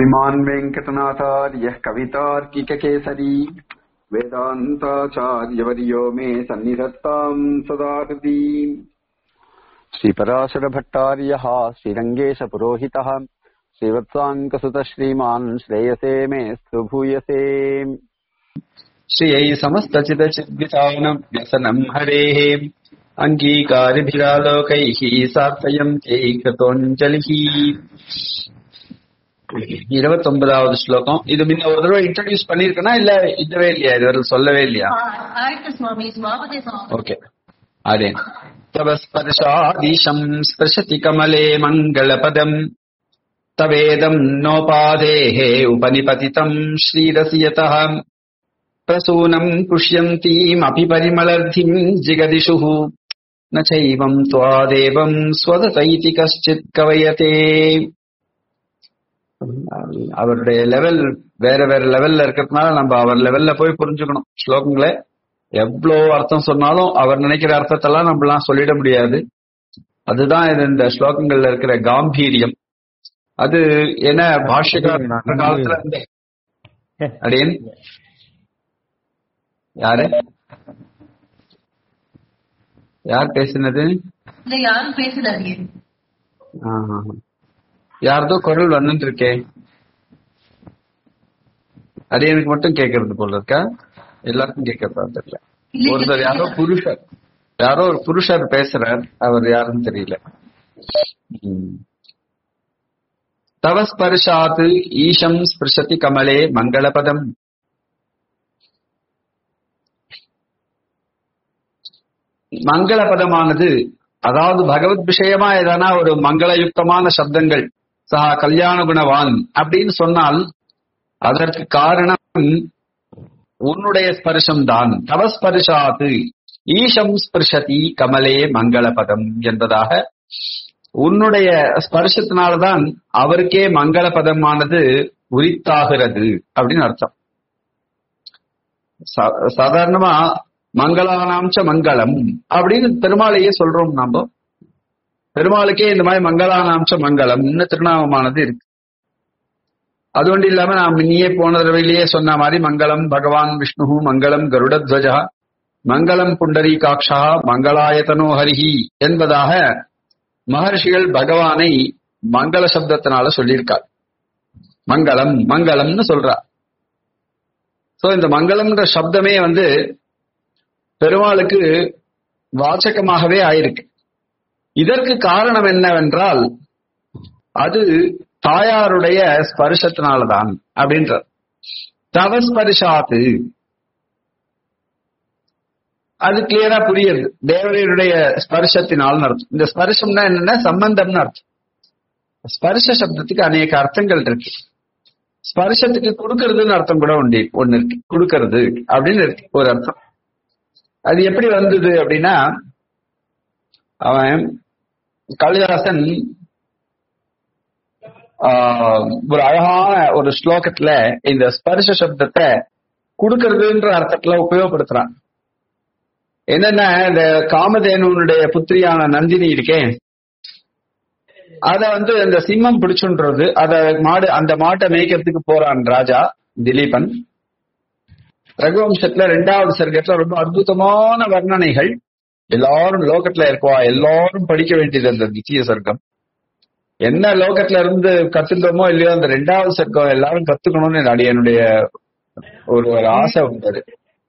श्रीमान् वेङ्कटनाथार्यः कवितार्किककेसरी वेदान्ताचार्यवर्यो मे सन्निधत्ताम् सदा हृदि श्रीपराशरभट्टार्यः श्रीरङ्गेशपुरोहितः श्रीवत्साङ्कसुतः श्रीमान् श्रेयसे मे भूयसे श्रियै समस्तचिदचिद्वितानं व्यसनं हरेः अङ्गीकारिभिरालोकैः सार्थयन्त्यै कृतोञ्जलिः இருபத்தொன்பதாவது ஸ்லோகம் இது முன்ன ஒரு தடவை இன்ட்ரடியூஸ் பண்ணிருக்கனா இல்ல இல்லவே இல்லையா இது வரை சொல்லவே இல்லையா ಆಯ್ತು ಸ್ವಾಮಿ ಸ್ವಾಮತೆ ಸ್ವಾಮಿ ஓகே அதே தவ ஸ்பர்ஷாதீஷம் ஸ்பர்ஷதி கமலே மங்களபதம் தவேதம் நோபாதேः उपनिपतितम् श्रीरसियतः प्रसूनम् पुष्यन्तीमपि परिमलर्धिम् जिगदिषुः न चैवम् त्वादेवम् स्वदत इति कश्चित् कवयते அவருடைய லெவல் வேற வேற லெவல்ல இருக்கிறதுனால நம்ம அவர் லெவல்ல போய் புரிஞ்சுக்கணும் ஸ்லோகங்களை எவ்வளோ அர்த்தம் சொன்னாலும் அவர் நினைக்கிற அர்த்தத்தெல்லாம் நம்மளாம் சொல்லிட முடியாது அதுதான் இது இந்த ஸ்லோகங்கள்ல இருக்கிற காம்பீரியம் அது என்ன பாஷ்யக்கார காலத்துல இருந்தே அடியன் யாரு யார் பேசினது இல்ல யாரும் பேசினாங்க ஆஹா. யாரதோ குரல் வந்துட்டு இருக்கே அது எனக்கு மட்டும் கேக்குறது போல இருக்கா எல்லாருக்கும் கேட்கறதா தெரியல இல்ல, ஒருத்தர் யாரோ புருஷர் யாரோ ஒரு புருஷர் பேசுறார் அவர் யாருன்னு தெரியல ம். தவ ஸ்பர்ஷாத் ஈஷம் ஸ்பிருஷதி கமலே மங்களபதம் மங்களபதமானது அதாவது பகவத் விஷயமா எதனா ஒரு மங்களயுக்தமான சப்தங்கள் சா கல்யாண குணவான் அப்படின்னு சொன்னால் அதற்கு காரணம் உன்னுடைய ஸ்பர்ஷம் தான் தவ ஸ்பர்ஷாத்து ஈஷம் ஸ்பிருஷதி கமலே மங்களபதம் என்பதாக உன்னுடைய ஸ்பர்ஷத்தினால்தான் அவருக்கே மங்களபதமானது உரித்தாகிறது அப்படின்னு அர்த்தம் சா- சாதாரணமா மங்களானாம்ச மங்களம் அப்படின்னு பெருமாளையே சொல்றோம் நாம பெருமாளுக்கே இந்த மாதிரி மங்களானாம்ச மங்களம்னு திருநாமமானது இருக்கு அது ஒன்று இல்லாம நான் முன்னியே போன தடவையிலேயே சொன்ன மாதிரி மங்களம் பகவான் விஷ்ணு மங்களம் கருடத்வஜா மங்களம் புண்டரீகாட்சா மங்களாயதனோ ஹரிஹி என்பதாக மகர்ஷிகள் பகவானை மங்கள சப்தத்தினால சொல்லியிருக்கார் மங்களம் மங்களம்னு சொல்றா சோ இந்த மங்களம்ன்ற சப்தமே வந்து பெருமாளுக்கு வாச்சகமாகவே ஆயிருக்கு இதற்கு காரணம் என்னவென்றால் அது தாயாருடைய ஸ்பர்ஷத்தினாலதான் அப்படின்றார் தவ ஸ்பர்ஷாத்து அது கிளியரா புரியுது தேவரையருடைய ஸ்பர்ஷத்தினால் அர்த்தம் இந்த ஸ்பர்ஷம்னா என்னன்னா சம்பந்தம்னு அர்த்தம் ஸ்பர்ஷ சப்தத்துக்கு அநேக அர்த்தங்கள் இருக்கு ஸ்பர்ஷத்துக்கு கொடுக்கறதுன்னு அர்த்தம் கூட உண்டு ஒண்ணு இருக்கு கொடுக்கறது அப்படின்னு இருக்கு ஒரு அர்த்தம் அது எப்படி வந்தது அப்படின்னா அவன் காளிதாசன் ஆஹ், ஒரு அழகான ஒரு ஸ்லோகத்துல இந்த ஸ்பர்ஷ சப்தத்தை கொடுக்கறதுன்ற அர்த்தத்துல உபயோகப்படுத்துறான் என்னன்னா இந்த காமதேனுடைய புத்திரியான நந்தினி இருக்கே அத வந்து இந்த சிம்மம் பிடிச்சுன்றது அத மாடு அந்த மாட்டை மேய்க்கிறதுக்கு போறான் ராஜா திலீபன் ரகுவம்சத்துல ரெண்டாவது சர்க்கத்துல ரொம்ப அற்புதமான வர்ணனைகள் எல்லாரும் லோகத்துல இருக்கவா எல்லாரும் படிக்க வேண்டியது அந்த தித்திய சர்க்கம் என்ன லோகத்துல இருந்து கத்துட்டோமோ இல்லையோ அந்த ரெண்டாவது சர்க்கம் எல்லாரும் கத்துக்கணும்னு என்னுடைய என்னுடைய ஒரு ஒரு ஆசை வந்தது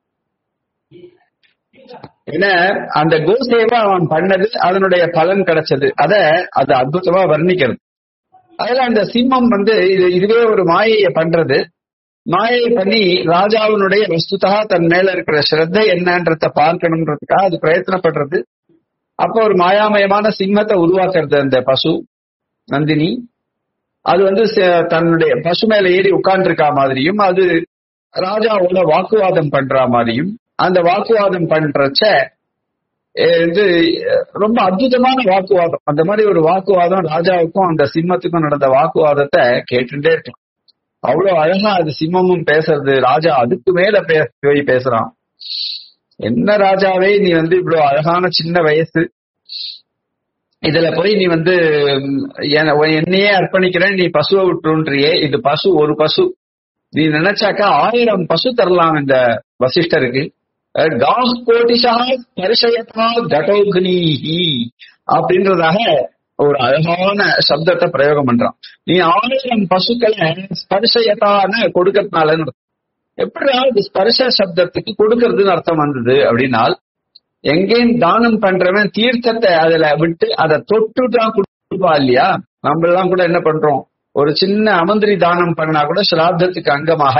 ஏன்னா அந்த கோசேவை அவன் பண்ணது அதனுடைய பலன் கிடைச்சது அத அது அற்புதமா வர்ணிக்கிறது அதுல அந்த சிம்மம் வந்து இது இதுவே ஒரு மாயையை பண்றது மாயை பண்ணி ராஜாவினுடைய வஸ்துதா தன் மேல இருக்கிற ஸ்ரத்தை என்னன்றத பார்க்கணுன்றதுக்காக அது பிரயத்தனப்படுறது அப்போ ஒரு மாயாமயமான சிம்மத்தை உருவாக்குறது அந்த பசு நந்தினி அது வந்து ச- தன்னுடைய பசு மேல ஏறி உட்கார்ந்துருக்கா மாதிரியும் அது ராஜாவோட வாக்குவாதம் பண்ற மாதிரியும் அந்த வாக்குவாதம் பண்றச்ச அஹ் இது அஹ் ரொம்ப அற்புதமான வாக்குவாதம் அந்த மாதிரி ஒரு வாக்குவாதம் ராஜாவுக்கும் அந்த சிம்மத்துக்கும் நடந்த வாக்குவாதத்தை கேட்டுட்டே இருக்கலாம் அவ்வளவு அழகா அது சிம்மமும் பேசுறது ராஜா அதுக்கு மேல பே- போய் பேசுறான் என்ன ராஜாவே நீ வந்து இவ்வளவு அழகான சின்ன வயசு இதுல போய் நீ வந்து ம், என- உன் என்னையே அர்ப்பணிக்கிறேன் நீ பசுவை விட்டுருன்றியே இது பசு ஒரு பசு நீ நினைச்சாக்கா ஆயிரம் பசு தரலாம் இந்த வசிஷ்டருக்கு அஹ், காஸ் கோட்டிஷா ஸ்பர்ஷயதா கடோக்னீஹி அப்படின்றதாக ஒரு அழகான சப்தத்தை பிரயோகம் பண்றான் நீ ஆயிரம் பசுக்களை ஸ்பர்ஷயதான்னு கொடுக்கறதுனால எப்படியா இது ஸ்பர்ஷ சப்தத்துக்கு கொடுக்கறதுன்னு அர்த்தம் வந்தது அப்படின்னால் எங்கேயும் தானம் பண்றவன் தீர்த்தத்தை அதுல விட்டு அதை தொட்டு தான் கொடுப்பா இல்லையா நம்ம எல்லாம் கூட என்ன பண்றோம் ஒரு சின்ன அமந்திரி தானம் பண்ணா கூட சிராத்தத்துக்கு அங்கமாக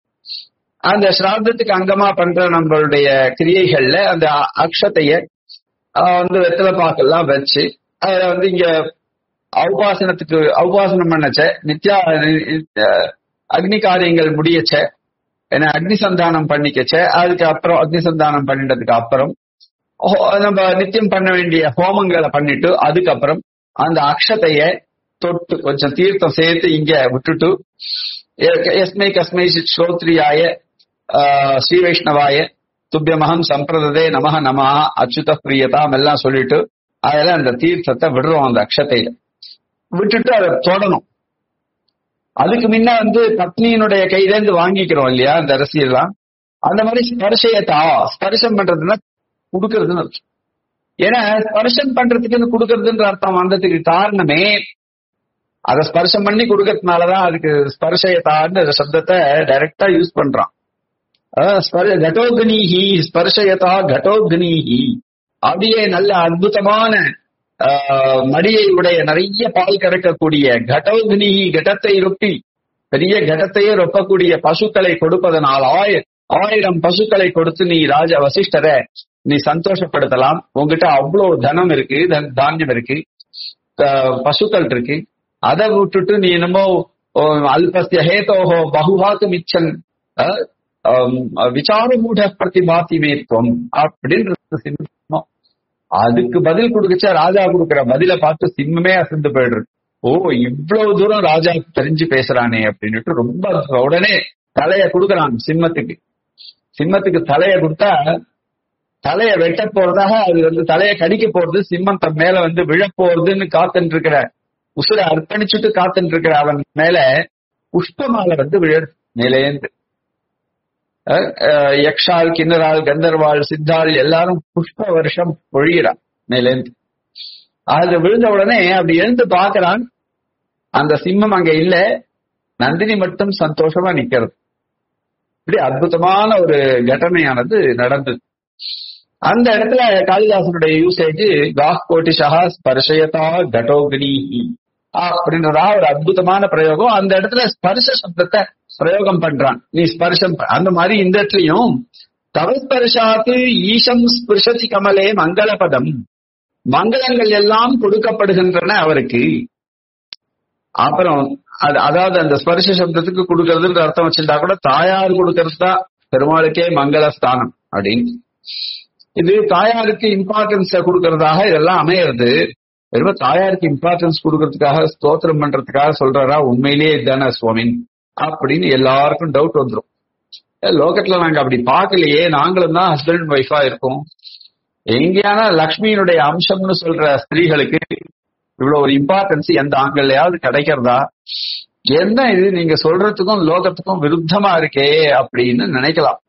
அந்த சிராத்தத்துக்கு அங்கமா பண்ற நம்மளுடைய கிரியைகள்ல அந்த அ- அக்ஷதைய ஆஹ், வந்து வெத்தலை பாக்கெல்லாம் வச்சு அதுல வந்து இங்க ஔபாசனத்துக்கு ஔபாசனம் பண்ணச்ச நித்யா அஹ், அக்னி காரியங்கள் முடியச்ச ஏன்னா அக்னி சந்தானம் பண்ணிக்கச்ச அதுக்கு அப்புறம் அக்னி சந்தானம் பண்ணிட்டதுக்கு அப்புறம் ஹோ- நம்ம நித்தியம் பண்ண வேண்டிய ஹோமங்களை பண்ணிட்டு அதுக்கப்புறம் அந்த அக்ஷதைய தொட்டு கொஞ்சம் தீர்த்தம் சேர்த்து இங்க விட்டுட்டு எ- எஸ்மை கஸ்மை சித் ஸ்ரோத்ரியாய ஆஹ், ஸ்ரீ வைஷ்ணவாய துப்பியமகம் சம்பிரததே நமஹ நமஹ அச்சுத பிரியதாம் எல்லாம் சொல்லிட்டு அதுல அந்த தீர்த்தத்தை விடுறோம் அந்த அக்ஷதையில விட்டுட்டு அதை தொடணும் அதுக்கு முன்ன வந்து பத்னியினுடைய கையில இருந்து வாங்கிக்கிறோம் இல்லையா அந்த அரிசியெல்லாம் அந்த மாதிரி ஸ்பர்ஷயத்தா ஸ்பர்ஷம் பண்றதுன்னா கொடுக்கறதுன்னு அர்த்தம் ஏன்னா ஸ்பர்ஷம் பண்றதுக்குன்னு கொடுக்கறதுன்ற அர்த்தம் வந்ததுக்கு காரணமே அதை ஸ்பர்ஷம் பண்ணி கொடுக்கறதுனாலதான் அதுக்கு ஸ்பர்ஷயத்தான்னு சப்தத்தை டைரக்டா யூஸ் பண்றான் அதான் ஸ்பர்- கடோக்னீஹி ஸ்பர்ஷயதா கடோக்னீஹி அப்படியே நல்ல அற்புதமான ஆஹ், மடியை உடைய நிறைய பால் கறக்கக்கூடிய கடோக்னீஹி கடத்தை ரொப்பி பெரிய கடத்தையே ரொப்பக்கூடிய பசுக்களை கொடுப்பதனால் ஆய ஆயிரம் பசுக்களை கொடுத்து நீ ராஜ வசிஷ்டரை நீ சந்தோஷப்படுத்தலாம் உங்ககிட்ட அவ்வளவு தனம் இருக்கு தன்- தானியம் இருக்கு ஆஹ், பசுக்கள் இருக்கு அதை விட்டுட்டு நீ என்னமோ ஓ, அல்பஸ்ய ஹேதோஹோ பகுவாக்கு மிச்சன் அஹ், ஆம், விசார மூட பிரதிபாத்தி மேற்கும் அப்படின்றது சிம்மம் அதுக்கு பதில் கொடுக்கச்சா ராஜா கொடுக்கிற பதில பார்த்து சிம்மமே அசந்து போயிடுறது ஓ இவ்வளவு தூரம் ராஜா தெரிஞ்சு பேசுறானே அப்படின்னுட்டு ரொம்ப உடனே தலைய கொடுக்கறான் சிம்மத்துக்கு சிம்மத்துக்கு தலைய கொடுத்தா தலைய வெட்ட போறதாக அது வந்து தலைய கடிக்க போறது சிம்மம் தன் மேல வந்து விழ போறதுன்னு காத்துட்டு இருக்கிற உசுரை அர்ப்பணிச்சுட்டு காத்துட்டு இருக்கிற அவன் மேல புஷ்பமால வந்து விழு மேலேந்து அஹ், அஹ், யக்ஷால் கிண்ணறாள் கந்தர்வாள் சித்தாள் எல்லாரும் புஷ்ப வருஷம் பொழிகிறான் மேலேந்து அது விழுந்த உடனே அப்படி எழுந்து பார்க்கறான் அந்த சிம்மம் அங்க இல்ல நந்தினி மட்டும் சந்தோஷமா நிக்கிறது இப்படி அற்புதமான ஒரு கட்டணையானது நடந்தது அந்த இடத்துல காளிதாசனுடைய யூசேஜ் காஹ் கோட்டிஷா ஸ்பர்ஷயதா கடோகினி அப்படின்றதா ஒரு அற்புதமான பிரயோகம் அந்த இடத்துல ஸ்பர்ஷ சப்தத்தை பிரயோகம் பண்றான் நீ ஸ்பர்ஷம் ப- அந்த மாதிரி இந்த இடத்துலயும் தவஸ்பர்ஷாத்து ஈசம் ஸ்பிருஷதி கமலே மங்களபதம் மங்களங்கள் எல்லாம் கொடுக்கப்படுகின்றன அவருக்கு அப்புறம் அது அதாவது அந்த ஸ்பர்ஷ சப்தத்துக்கு கொடுக்கறதுன்ற அர்த்தம் வச்சிருந்தா கூட தாயார் கொடுக்கறது தான் பெருமாளுக்கே மங்களஸ்தானம் அப்படின்னு இது தாயாருக்கு இம்பார்ட்டன்ஸ் கொடுக்கறதாக இதெல்லாம் அமையிறது வெறும் தாயாருக்கு இம்பார்ட்டன்ஸ் கொடுக்கறதுக்காக ஸ்தோத்திரம் பண்றதுக்காக சொல்றாரா உண்மையிலேயே இதுதானே சுவாமின் அப்படின்னு எல்லாருக்கும் டவுட் வந்துரும் ஏ, லோகத்துல நாங்க அப்படி பார்க்கலையே நாங்களும் தான் ஹஸ்பண்ட் அண்ட் ஒய்ஃபா இருக்கோம் எங்கேயான லக்ஷ்மியினுடைய அம்சம்னு சொல்ற ஸ்திரீகளுக்கு இவ்வளவு ஒரு இம்பார்ட்டன்ஸ் எந்த ஆங்கிள்லயாவது கிடைக்கிறதா என்ன இது நீங்க சொல்றதுக்கும் லோகத்துக்கும் விருத்தமா இருக்கே அப்படின்னு நினைக்கலாம்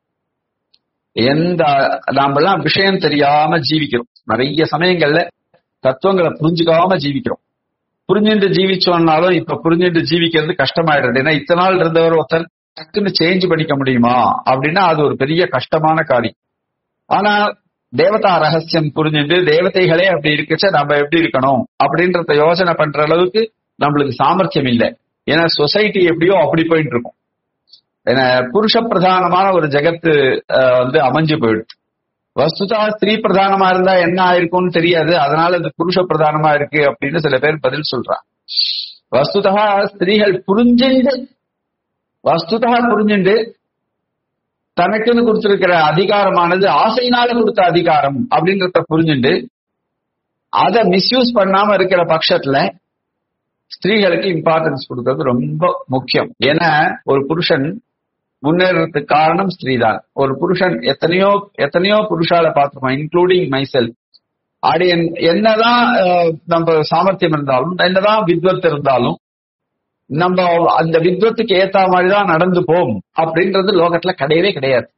எந்த நாமெல்லாம் விஷயம் தெரியாம ஜீவிக்கிறோம் நிறைய சமயங்கள்ல தத்துவங்களை புரிஞ்சுக்காம ஜீவிக்கிறோம் புரிஞ்சுட்டு ஜீவிச்சோம்னாலும் இப்ப புரிஞ்சுட்டு ஜீவிக்கிறது கஷ்டமாயிடுறது ஏன்னா இத்தனை நாள் இருந்தவர் ஒருத்தர் டக்குன்னு சேஞ்ச் பண்ணிக்க முடியுமா அப்படின்னா அது ஒரு பெரிய கஷ்டமான காரியம் ஆனா தேவதா ரகசியம் புரிஞ்சுட்டு தேவதைகளே அப்படி இருக்கச்ச நம்ம எப்படி இருக்கணும் அப்படின்றத யோசனை பண்ற அளவுக்கு நம்மளுக்கு சாமர்த்தியம் இல்லை ஏன்னா சொசைட்டி எப்படியோ அப்படி போயிட்டு இருக்கும் ஏன்னா புருஷ பிரதானமான ஒரு ஜெகத்து அஹ், வந்து அமைஞ்சு போயிடுது வஸ்துதா ஸ்திரீ பிரதானமா இருந்தா என்ன ஆயிருக்கும்னு தெரியாது அதனால இது புருஷ பிரதானமா இருக்கு அப்படின்னு சில பேர் பதில் சொல்றாங்க வஸ்துதா ஸ்திரீகள் புரிஞ்சுண்டு வஸ்துதா புரிஞ்சுண்டு தனக்குன்னு கொடுத்திருக்கிற அதிகாரமானது ஆசையினால கொடுத்த அதிகாரம் அப்படின்றத புரிஞ்சுண்டு அதை மிஸ்யூஸ் பண்ணாம இருக்கிற பட்சத்துல ஸ்திரீகளுக்கு இம்பார்ட்டன்ஸ் கொடுக்கறது ரொம்ப முக்கியம் ஏன்னா ஒரு புருஷன் முன்னேறதுக்கு காரணம் ஸ்திரீ தான் ஒரு புருஷன் எத்தனையோ எத்தனையோ புருஷால பார்த்திருக்கோம் இன்க்ளூடிங் மைசெல் அடியன் என்னதான் அஹ், நம்ம சாமர்த்தியம் இருந்தாலும் என்னதான் வித்வத் இருந்தாலும் நம்ம அந்த வித்வத்துக்கு ஏத்த மாதிரிதான் நடந்து போம் அப்படின்றது லோகத்துல கிடையவே கிடையாது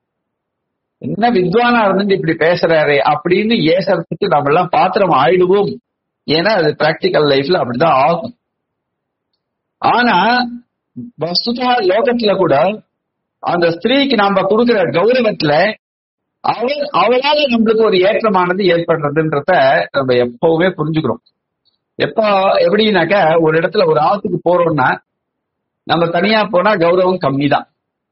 என்ன வித்வானா இருந்து இப்படி பேசுறாரு அப்படின்னு ஏசறதுக்கு நம்ம எல்லாம் பாத்திரம் ஆயிடுவோம் ஏன்னா அது பிராக்டிக்கல் லைஃப்ல அப்படிதான் ஆகும் ஆனா வஸ்துதா லோகத்துல கூட அந்த ஸ்திரீக்கு நாம கொடுக்கிற கௌரவத்துல அவள் அவளால நம்மளுக்கு ஒரு ஏற்றமானது ஏற்படுறதுன்றத நம்ம எப்பவுமே புரிஞ்சுக்கிறோம் எப்ப எப்படின்னாக்க ஒரு இடத்துல ஒரு ஆத்துக்கு போறோம்னா நம்ம தனியா போனா கௌரவம் கம்மி தான்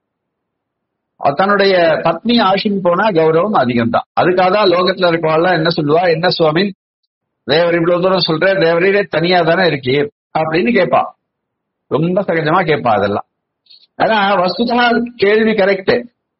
தன்னுடைய பத்னி ஆஷின் போனா கௌரவம் அதிகம் தான் அதுக்காக தான் லோகத்துல இருக்கவாள் என்ன சொல்லுவா என்ன சுவாமி தேவர் இவ்வளவு தூரம் சொல்ற தேவரே தனியா தானே இருக்கே அப்படின்னு கேட்பா ரொம்ப சகஜமா கேட்பா அதெல்லாம் ஆனா வஸ்துதா கேள்வி கரெக்ட்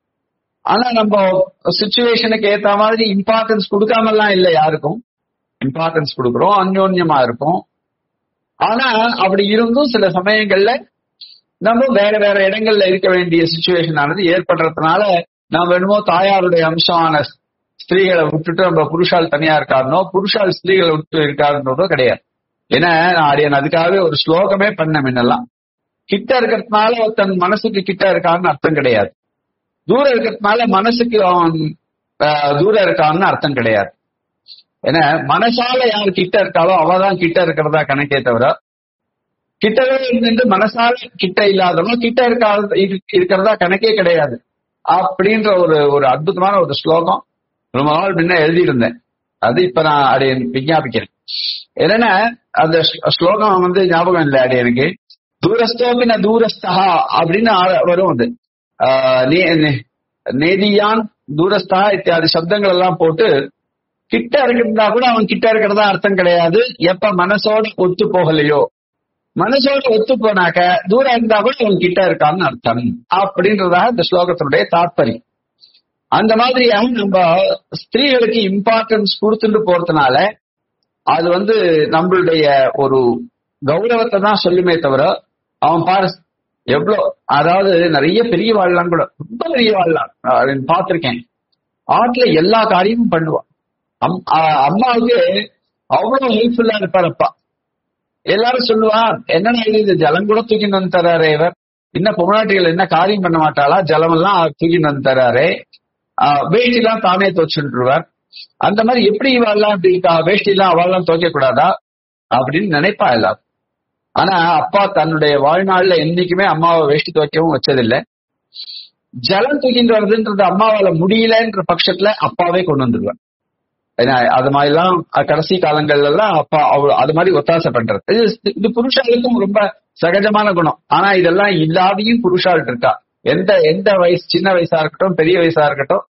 ஆனா நம்ம சுச்சுவேஷனுக்கு ஏத்த மாதிரி இம்பார்ட்டன்ஸ் கொடுக்காமலாம் இல்லை யாருக்கும் இம்பார்ட்டன்ஸ் கொடுக்குறோம் அந்யோன்யமா இருக்கும் ஆனா அப்படி இருந்தும் சில சமயங்கள்ல நம்ம வேற வேற இடங்கள்ல இருக்க வேண்டிய சுச்சுவேஷன் ஆனது ஏற்படுறதுனால நாம என்னமோ தாயாருடைய அம்சமான ஸ்திரீகளை விட்டுட்டு நம்ம புருஷால் தனியா இருக்காருனோ புருஷால் ஸ்திரீகளை விட்டு இருக்காருன்றதோ கிடையாது ஏன்னா நான் அடியன் அதுக்காகவே ஒரு ஸ்லோகமே பண்ண முன்னெல்லாம் கிட்ட இருக்கிறதுனால தன் மனசுக்கு கிட்ட இருக்கான்னு அர்த்தம் கிடையாது தூரம் இருக்கிறதுனால மனசுக்கு அவன் ஆஹ், தூரம் இருக்கான்னு அர்த்தம் கிடையாது ஏன்னா மனசால யார் கிட்ட இருக்காளோ அவதான் கிட்ட இருக்கிறதா கணக்கே தவிர கிட்டவே இருந்து மனசால கிட்ட இல்லாதவங்க கிட்ட இருக்கா இரு- இருக்கிறதா கணக்கே கிடையாது அப்படின்ற ஒரு ஒரு அற்புதமான ஒரு ஸ்லோகம் ரொம்ப நாள் முன்ன எழுதியிருந்தேன் அது இப்ப நான் அதை விஞ்ஞாபிக்கிறேன் என்னன்னா அந்த ஸ்ல- ஸ்லோகம் வந்து ஞாபகம் இல்லை அது எனக்கு தூரஸ்தோபின தூரஸ்தா அப்படின்னு ஆ- வரும் அது ஆஹ் நே- நே- நேதியான் தூரஸ்தா இத்தியாதி சப்தங்கள் எல்லாம் போட்டு கிட்ட இருக்கிறதா கூட அவன் கிட்ட இருக்கிறதா அர்த்தம் கிடையாது எப்ப மனசோட ஒத்து போகலையோ மனசோட ஒத்து போனாக்க தூரம் இருந்தா கூட அவன் கிட்ட இருக்கான்னு அர்த்தம் அப்படின்றதாக இந்த ஸ்லோகத்தினுடைய தாத்பரியம் அந்த மாதிரியாக நம்ம ஸ்திரீகளுக்கு இம்பார்ட்டன்ஸ் கொடுத்துட்டு போறதுனால அது வந்து நம்மளுடைய ஒரு கௌரவத்தை தான் சொல்லுமே தவிர அவன் பாரு எவ்வளவு அதாவது நிறைய பெரிய வாழலாம் கூட ரொம்ப பெரிய வாழலாம் பார்த்திருக்கேன் ஆட்ல எல்லா காரியமும் பண்ணுவான் அம்- அ- அம்மாவுக்கு அவ்வளவு ஹெல்ப்ஃபுல்லா இருப்பார் அப்பா எல்லாரும் சொல்லுவா என்னடா இது இந்த ஜலம் கூட தூக்கிட்டு வந்து தராரே இவர் இன்னும் பொம்னாட்டிகள் என்ன காரியம் பண்ண மாட்டாளா ஜலம் எல்லாம் தூக்கிட்டு வந்து தராரே ஆஹ் வேஷ்டி எல்லாம் தானே துவச்சுருவார் அந்த மாதிரி எப்படி இவாள்லாம் இப்படி இருக்கா வேஷ்டி எல்லாம் அவள்லாம் துவைக்க கூடாதா அப்படின்னு நினைப்பா எல்லாரும் ஆனா அப்பா தன்னுடைய வாழ்நாள்ல என்னைக்குமே அம்மாவை வேஷ்டி துவைக்கவும் வச்சதில்லை ஜலம் தூக்கிட்டு வருதுன்றது அம்மாவால முடியலன்ற பட்சத்துல அப்பாவே கொண்டு வந்துருவார் ஏன்னா அது மாதிரிலாம் அஹ், கடைசி காலங்கள்ல எல்லாம் அப்பா அவ அது மாதிரி ஒத்தாசை பண்றது இது இது புருஷாளுக்கும் ரொம்ப சகஜமான குணம் ஆனா இதெல்லாம் இல்லாதையும் புருஷாள் இருக்கா எந்த எந்த வயசு சின்ன வயசா இருக்கட்டும் பெரிய வயசா இருக்கட்டும்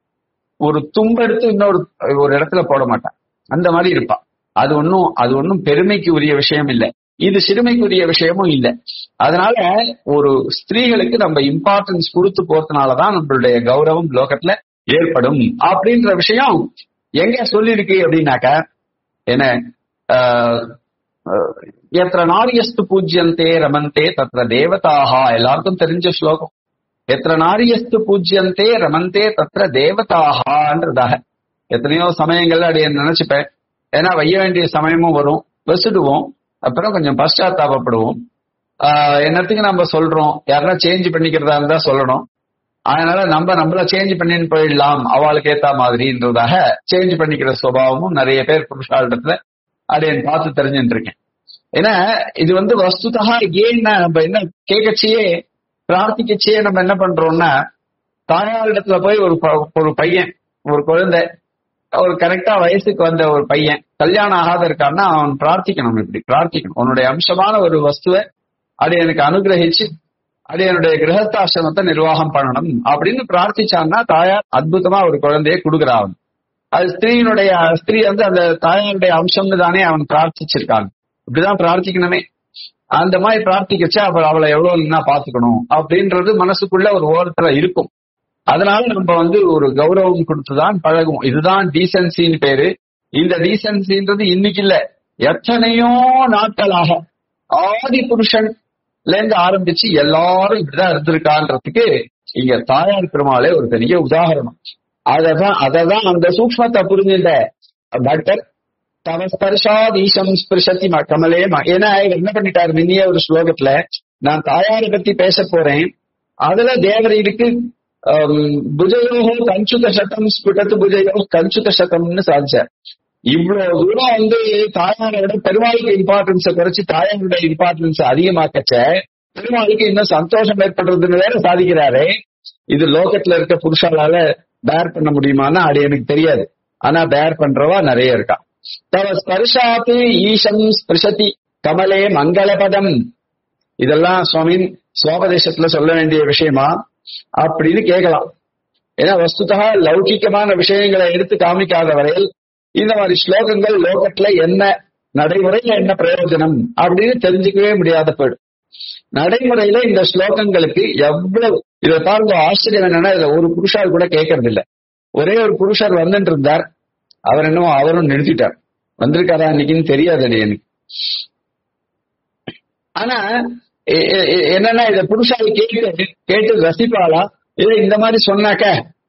ஒரு தும்பெடுத்து இன்னொரு ஒரு இடத்துல போட மாட்டான் அந்த மாதிரி இருப்பான் அது ஒன்றும் அது ஒன்றும் பெருமைக்கு உரிய விஷயம் இல்லை இது சிறுமைக்குரிய விஷயமும் இல்லை அதனால ஒரு ஸ்திரீகளுக்கு நம்ம இம்பார்ட்டன்ஸ் கொடுத்து போறதுனாலதான் நம்மளுடைய கௌரவம் லோகத்துல ஏற்படும் அப்படின்ற விஷயம் எங்க சொல்லியிருக்கு அப்படின்னாக்க என்ன ஆஹ், ஆஹ், எத்திர நாரியஸ்து பூஜ்யந்தே ரமந்தே தத்ர தேவதாஹா எல்லாருக்கும் தெரிஞ்ச ஸ்லோகம் எத்திர நாரியஸ்து பூஜ்யந்தே ரமந்தே தத்ர தேவதாகான்றதாக எத்தனையோ சமயங்கள்ல அடைய நினைச்சுப்பேன் ஏன்னா வைய வேண்டிய சமயமும் வரும் வசிடுவோம் அப்புறம் கொஞ்சம் பశ్చాத்தாபப்படுவோம் ஆஹ் என்னத்துக்கு நம்ம சொல்றோம் யாருன்னா சேஞ்ச் பண்ணிக்கிறதா இருந்தா சொல்லணும் அதனால நம்ம நம்மள சேஞ்ச் பண்ணின்னு போயிடலாம் அவளுக்கு ஏத்த மாதிரின்றதாக சேஞ்ச் பண்ணிக்கிற சுபாவமும் நிறைய பேர் புருஷாளிடத்துல அதை பார்த்து தெரிஞ்சுட்டு இருக்கேன் ஏன்னா இது வந்து வஸ்துதா ஏன்னா நம்ம என்ன கேட்கச்சியே பிரார்த்திக்கச்சியே நம்ம என்ன பண்றோம்னா தாயாரிடத்துல போய் ஒரு ப- ஒரு பையன் ஒரு குழந்தை ஒரு கரெக்டா வயசுக்கு வந்த ஒரு பையன் கல்யாணம் ஆகாத இருக்கான்னா அவன் பிரார்த்திக்கணும் இப்படி பிரார்த்திக்கணும் உன்னுடைய அம்சமான ஒரு வஸ்துவை அது எனக்கு அனுகிரகிச்சு அது என்னுடைய கிரகஸ்தாசிரமத்தை நிர்வாகம் பண்ணணும் அப்படின்னு பிரார்த்திச்சான்னா தாயார் அற்புதமா ஒரு குழந்தையை கொடுக்குறா அவன் அது ஸ்திரீனுடைய ஸ்திரீ வந்து அந்த தாயாருடைய அம்சம்னு தானே அவன் பிரார்த்திச்சிருக்காங்க இப்படிதான் பிரார்த்திக்கணுமே அந்த மாதிரி பிரார்த்திக்கச்சா அவள் அவளை எவ்வளவு நல்லா பாத்துக்கணும் அப்படின்றது மனசுக்குள்ள ஒரு ஓரத்துல இருக்கும் அதனால நம்ம வந்து ஒரு கௌரவம் கொடுத்துதான் பழகுவோம் இதுதான் டீசன்சின்னு பேரு இந்த டீசன்சின்றது இன்னைக்கு இல்ல எத்தனையோ நாட்களாக ஆதி புருஷன்ல இருந்து ஆரம்பிச்சு எல்லாரும் இப்படிதான் இருந்திருக்கான்றதுக்கு இங்க தாயார் பெருமாளே ஒரு பெரிய உதாரணம் அததான் அததான் அந்த சூக்மத்தை புரிஞ்சுட்ட பட்டர் தவ ஸ்பர்ஷாதீசம் ஸ்பிருஷதி ம- கமலே ம- ஏன்னா இவர் என்ன பண்ணிட்டார் முன்னிய ஒரு ஸ்லோகத்துல நான் தாயாரை பத்தி பேச போறேன் அதுல தேவர் இதுக்கு புஜயோகோ கஞ்சுக சதம் ஸ்புடத்து புஜயோ கஞ்சுக சதம்னு சாதிச்சார் இவ்வளவு தூரம் வந்து தாயாரோட பெருமாளுக்கு இம்பார்ட்டன்ஸ குறைச்சு தாயாரோட இம்பார்ட்டன்ஸ் அதிகமாக்கச்ச பெருமாளுக்கு இன்னும் சந்தோஷம் ஏற்படுறதுன்னு வேற சாதிக்கிறாரே இது லோகத்துல இருக்க புருஷாலால பேர் பண்ண முடியுமான்னா அது எனக்கு தெரியாது ஆனா பேர் பண்றவா நிறைய இருக்கா தவ ஸ்பர்ஷாத்து ஈசம் ஸ்பிருஷதி கமலே மங்களபதம் இதெல்லாம் சுவாமின் சுவாபதேசத்துல சொல்ல வேண்டிய விஷயமா அப்படின்னு கேட்கலாம் ஏன்னா வஸ்துதா லௌகிக்கமான விஷயங்களை எடுத்து காமிக்காத வரையில் இந்த மாதிரி ஸ்லோகங்கள் லோகத்துல என்ன நடைமுறையில என்ன பிரயோஜனம் அப்படின்னு தெரிஞ்சுக்கவே முடியாத போயிடும் நடைமுறையில இந்த ஸ்லோகங்களுக்கு எவ்வளவு இதை பாருங்க ஆச்சரியம் என்னன்னா இதுல ஒரு புருஷார் கூட கேட்கறது இல்ல ஒரே ஒரு புருஷர் வந்துட்டு இருந்தார் அவர் என்னமோ அவரும் நிறுத்திட்டார் வந்திருக்காரா இன்னைக்குன்னு தெரியாது எனக்கு ஆனா எ- எ- எ- என்னன்னா இத புருஷாவை கேட்டு கேட்டு ரசிப்பாளா இல்ல இந்த மாதிரி சொன்னாக்க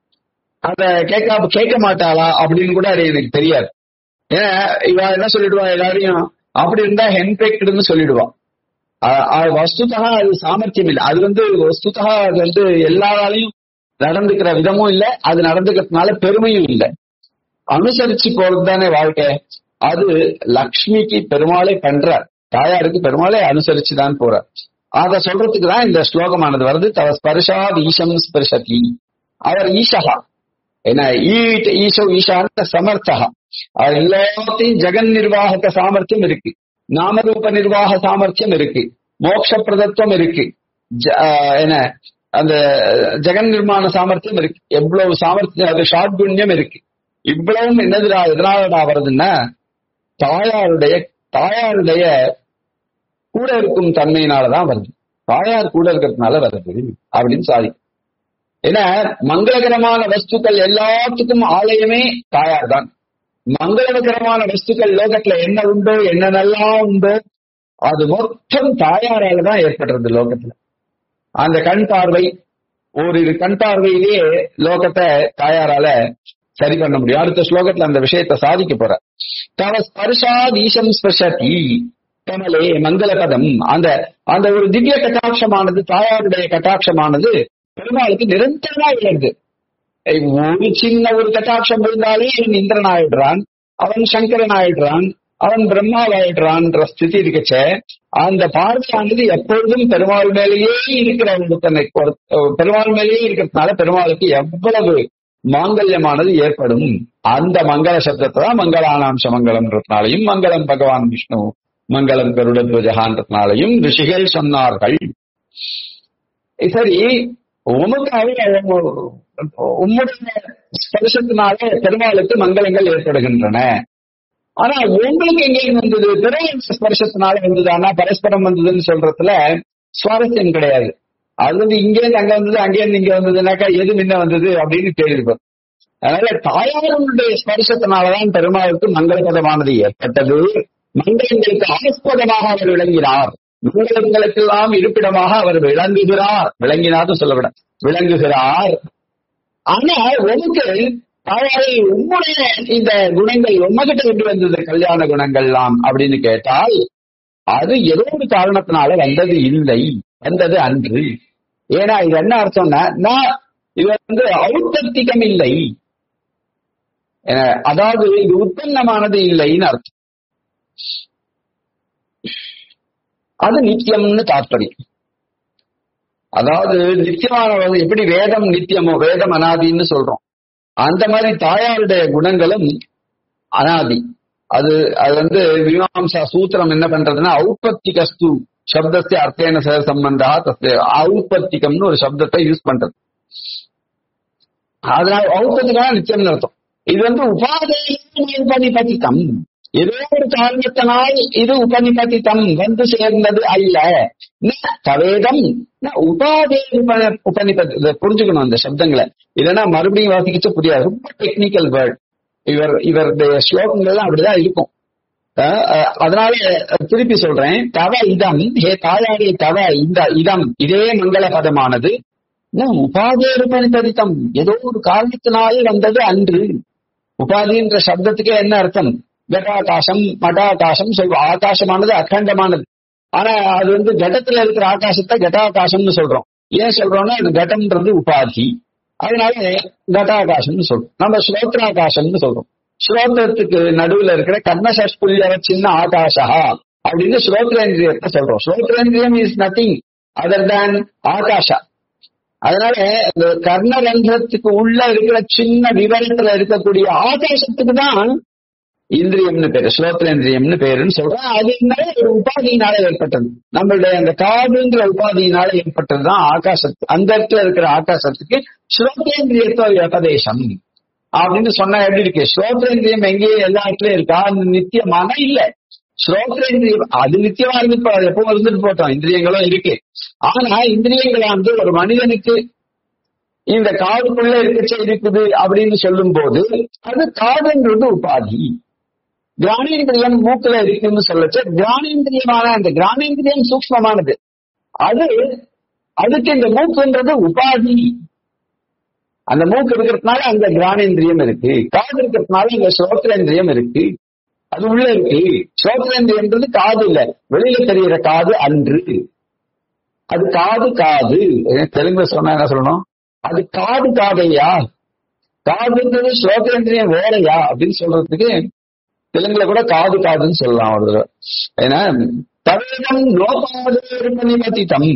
அத கேட்க கேட்க மாட்டாளா அப்படின்னு கூட அது எனக்கு தெரியாது ஏன்னா இவ என்ன சொல்லிடுவா எல்லாரையும் அப்படி இருந்தா ஹென்பெக்டுன்னு சொல்லிடுவா அ- அது வஸ்துதா அது சாமர்த்தியம் இல்லை அது வந்து வஸ்துதா அது வந்து எல்லாராலையும் நடந்துக்கிற விதமும் இல்ல அது நடந்துக்கிறதுனால பெருமையும் இல்லை அனுசரிச்சு போறது தானே வாழ்க்கை அது லக்ஷ்மிக்கு பெருமாளை பண்றார் தாயாருக்கு பெருமாளை அனுசரிச்சு தான் போறார் அத சொல்றதுக்கு தான் இந்த ஸ்லோகமானது வருது தவ ஸ்பர்ஷாத் ஈசம் ஸ்பர்ஷதி அவர் ஈஷகா என்ன ஈட் ஈசோ ஈஷான சமர்த்தகா அவர் எல்லாத்தையும் ஜெகன் நிர்வாகக சாமர்த்தியம் இருக்கு நாமரூப நிர்வாக சாமர்த்தியம் இருக்கு மோட்ச பிரதத்துவம் இருக்கு ஜ- ஆஹ் என்ன அந்த ஜெகன் நிர்மாண சாமர்த்தியம் இருக்கு எவ்வளவு சாமர்த்தியம் அது ஷாட்குண்யம் இருக்கு இவ்வளவும் என்னதுடா எதனாலடா வருதுன்னா தாயாருடைய தாயாருடைய கூட இருக்கும் தன்மையினாலதான் வருது தாயார் கூட இருக்கிறதுனால வருது அப்படின்னு சாதி ஏன்னா மங்களகரமான வஸ்துக்கள் எல்லாத்துக்கும் ஆலயமே தாயார் தான் மங்களகரமான வஸ்துக்கள் லோகத்துல என்ன உண்டோ என்னென்னலாம் உண்டோ அது மொத்தம் தாயாரால தான் ஏற்படுறது லோகத்துல அந்த கண் பார்வை ஓரிரு கண் பார்வையிலேயே லோகத்தை தாயாரால சரி பண்ண முடியும் அடுத்த ஸ்லோகத்துல அந்த விஷயத்தை சாதிக்க போற தவ ஸ்பர்ஷாத் ஈசம் ஸ்பர்ஷதி கமலே மங்களபதம் அந்த அந்த ஒரு திவ்ய கட்டாட்சமானது தாயாருடைய கட்டாட்சமானது பெருமாளுக்கு நிரந்தரமா விழுது ஒரு சின்ன ஒரு கட்டாட்சம் விழுந்தாலே இவன் இந்திரன் ஆயிடுறான் அவன் சங்கரன் ஆயிடுறான் அவன் பிரம்மாவாயிடுறான்ற ஸ்திதி இருக்கச்ச அந்த பார்வையானது எப்பொழுதும் பெருமாள் மேலேயே இருக்கிற ஒருத்தனை பொறுத்த- பெருமாள் மேலேயே இருக்கிறதுனால பெருமாளுக்கு எவ்வளவு மாங்கல்யமானது ஏற்படும் அந்த மங்கள சப்தத்தை தான் மங்களானாம்ச மங்களம்ன்றதுனாலையும் மங்களம் பகவான் விஷ்ணு மங்களம் கருட துவஜகான்றதுனாலையும் ரிஷிகள் சொன்னார்கள் சரி உமக்காக உம்முடைய ஸ்பர்சத்தினால பெருமாளுக்கு மங்களங்கள் ஏற்படுகின்றன ஆனா உங்களுக்கு எங்க வந்தது பெருமாள் ஸ்பர்சத்தினால வந்ததானா பரஸ்பரம் வந்ததுன்னு சொல்றதுல சுவாரஸ்யம் கிடையாது அது வந்து இங்கேருந்து அங்க வந்தது அங்கேருந்து இங்க வந்ததுனாக்கா எது முன்ன வந்தது அப்படின்னு கேள்விப்படும் அதனால தாயாருடைய ஸ்பர்சத்தினாலதான் பெருமாளுக்கு மங்களபதமானது ஏற்பட்டது மங்களங்களுக்கு ஆஸ்பதமாக அவர் விளங்கினார் மங்களங்களுக்கெல்லாம் இருப்பிடமாக அவர் விளங்குகிறார் விளங்கினார்னு சொல்லவிட விளங்குகிறார் ஆனா உனக்கு தாயாரை உம்முடைய இந்த குணங்கள் உம்மகிட்ட எப்படி வந்தது கல்யாண குணங்கள்லாம் அப்படின்னு கேட்டால் அது ஏதோ ஒரு காரணத்தினால வந்தது இல்லை வந்தது அன்று ஏன்னா இது என்ன அர்த்தம்னா நான் இது வந்து ஔத்தத்திகம் இல்லை அஹ் அதாவது இது உற்பத்தமானது இல்லைன்னு அர்த்தம் அது நித்தியம்னு தாற்பயம் அதாவது நித்தியமானது எப்படி வேதம் நித்தியமோ வேதம் அனாதின்னு சொல்றோம் அந்த மாதிரி தாயாருடைய குணங்களும் அனாதி அது அது வந்து மீமாம்சா சூத்திரம் என்ன பண்றதுன்னா ஔபத்திகஸ்து சப்தத்தை அர்த்தேன சக சம்பந்தா தஸ்ய ஔபத்திகம்னு ஒரு சப்தத்தை யூஸ் பண்றது அதனால ஔபத்திகா நித்தியம்னு அர்த்தம் இது வந்து உபாதேயம் உபனிபதித்தம் ஏதோ ஒரு காரணத்தினால் இது உபனிபதித்தம் வந்து சேர்ந்தது அல்ல ந தவேதம் ந உபாதே உப உபனிபதி இதை புரிஞ்சுக்கணும் அந்த சப்தங்களை இல்லைன்னா மறுபடியும் வாசிக்கிச்சு புரியாது ரொம்ப டெக்னிக்கல் வேர்ட் இவர் இவருடைய ஸ்லோகங்கள்லாம் அப்படிதான் இருக்கும் அஹ் அஹ் அதனால அஹ் திருப்பி சொல்றேன் தவ இதம் ஹே தாயாரே தவ இந்த இதம் இதே மங்கள பதமானது ந உபாதே உபனிபதித்தம் ஏதோ ஒரு காரணத்தினால் வந்தது அன்று உபாதின்ற சப்தத்துக்கே என்ன அர்த்தம் கட்டாகாசம் மடாகாசம் சொல்றோம் ஆகாசமானது அகண்டமானது ஆனா அது வந்து கடத்துல இருக்கிற ஆகாசத்தை கட்டாகாசம்னு சொல்றோம் ஏன் சொல்றோம்னா இது கடம்ன்றது உபாதி அதனால கட்டாகாசம்னு சொல்றோம் நம்ம ஸ்ரோத்ராகாசம்னு சொல்றோம் ஸ்ரோத்திரத்துக்கு நடுவுல இருக்கிற கர்ணசஷ்புல்யர சின்ன ஆகாஷா அப்படின்னு ஸ்ரோத்ரேந்திரியத்தை சொல்றோம் ஸ்ரோத்ரேந்திரியம் இஸ் நத்திங் அதர் தேன் ஆகாஷா அதனால இந்த கர்ணரந்திரத்துக்கு உள்ள இருக்கிற சின்ன விவரத்துல இருக்கக்கூடிய ஆகாசத்துக்கு தான் இந்திரியம்னு பேரு ஸ்ரோத்ரேந்திரியம்னு பேருன்னு சொல்றோம் அது என்ன ஒரு உபாதியினால ஏற்பட்டது நம்மளுடைய அந்த காதுங்கிற உபாதியினால ஏற்பட்டதுதான் ஆகாசத்து அந்த இடத்துல இருக்கிற ஆகாசத்துக்கு ஸ்ரோத்ரேந்திரியத்துவ உபதேசம் அப்படின்னு சொன்னா எப்படி இருக்கு ஸ்ரோத்ரேந்திரியம் எங்கேயும் எல்லா இடத்துலயும் இருக்கா அது நித்தியமான இல்ல ஸ்ரோத்ரேந்திரியம் அது நித்தியமா இருந்து இப்போ அது எப்பவும் இருந்துட்டு போட்டோம் இந்திரியங்களும் இருக்கு ஆனா இந்திரியங்களை வந்து ஒரு மனிதனுக்கு இந்த காதுக்குள்ள இருக்கச்சே இருக்குது அப்படின்னு சொல்லும் போது அது காதுன்றது உபாதி கிராணேந்திரியம் மூக்குல இருக்குன்னு சொல்லச்ச கிராணேந்திரியமான அந்த கிராணேந்திரியம் சூக்மமானது அது அதுக்கு இந்த மூக்குன்றது உபாதி அந்த மூக்கு இருக்கிறதுனால அந்த கிராணேந்திரியம் இருக்கு காது இருக்கிறதுனால இந்த ஸ்ரோத்ரேந்திரியம் இருக்கு அது உள்ள இருக்கு ஸ்ரோத்ரேந்திரியம்ன்றது காது இல்ல வெளியில தெரிகிற காது அன்று அது காது காது தெலுங்குல சொன்னா என்ன சொல்லணும் அது காது காதையா காதுன்றது ஸ்ரோத்ரேந்திரியம் வேறையா அப்படின்னு சொல்றதுக்கு தெலுங்குல கூட காது காதுன்னு சொல்லலாம் ஒரு தடவை. ஏன்னா தவேதம் நோபாதம்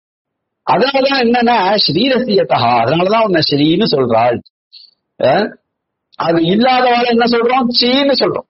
அதனாலதான் என்னன்னா ஸ்ரீரசியத்தா அதனாலதான் உன்னை ஸ்ரீன்னு சொல்றாள் அஹ் அது இல்லாதவாளை என்ன சொல்றோம் சீன்னு சொல்றோம்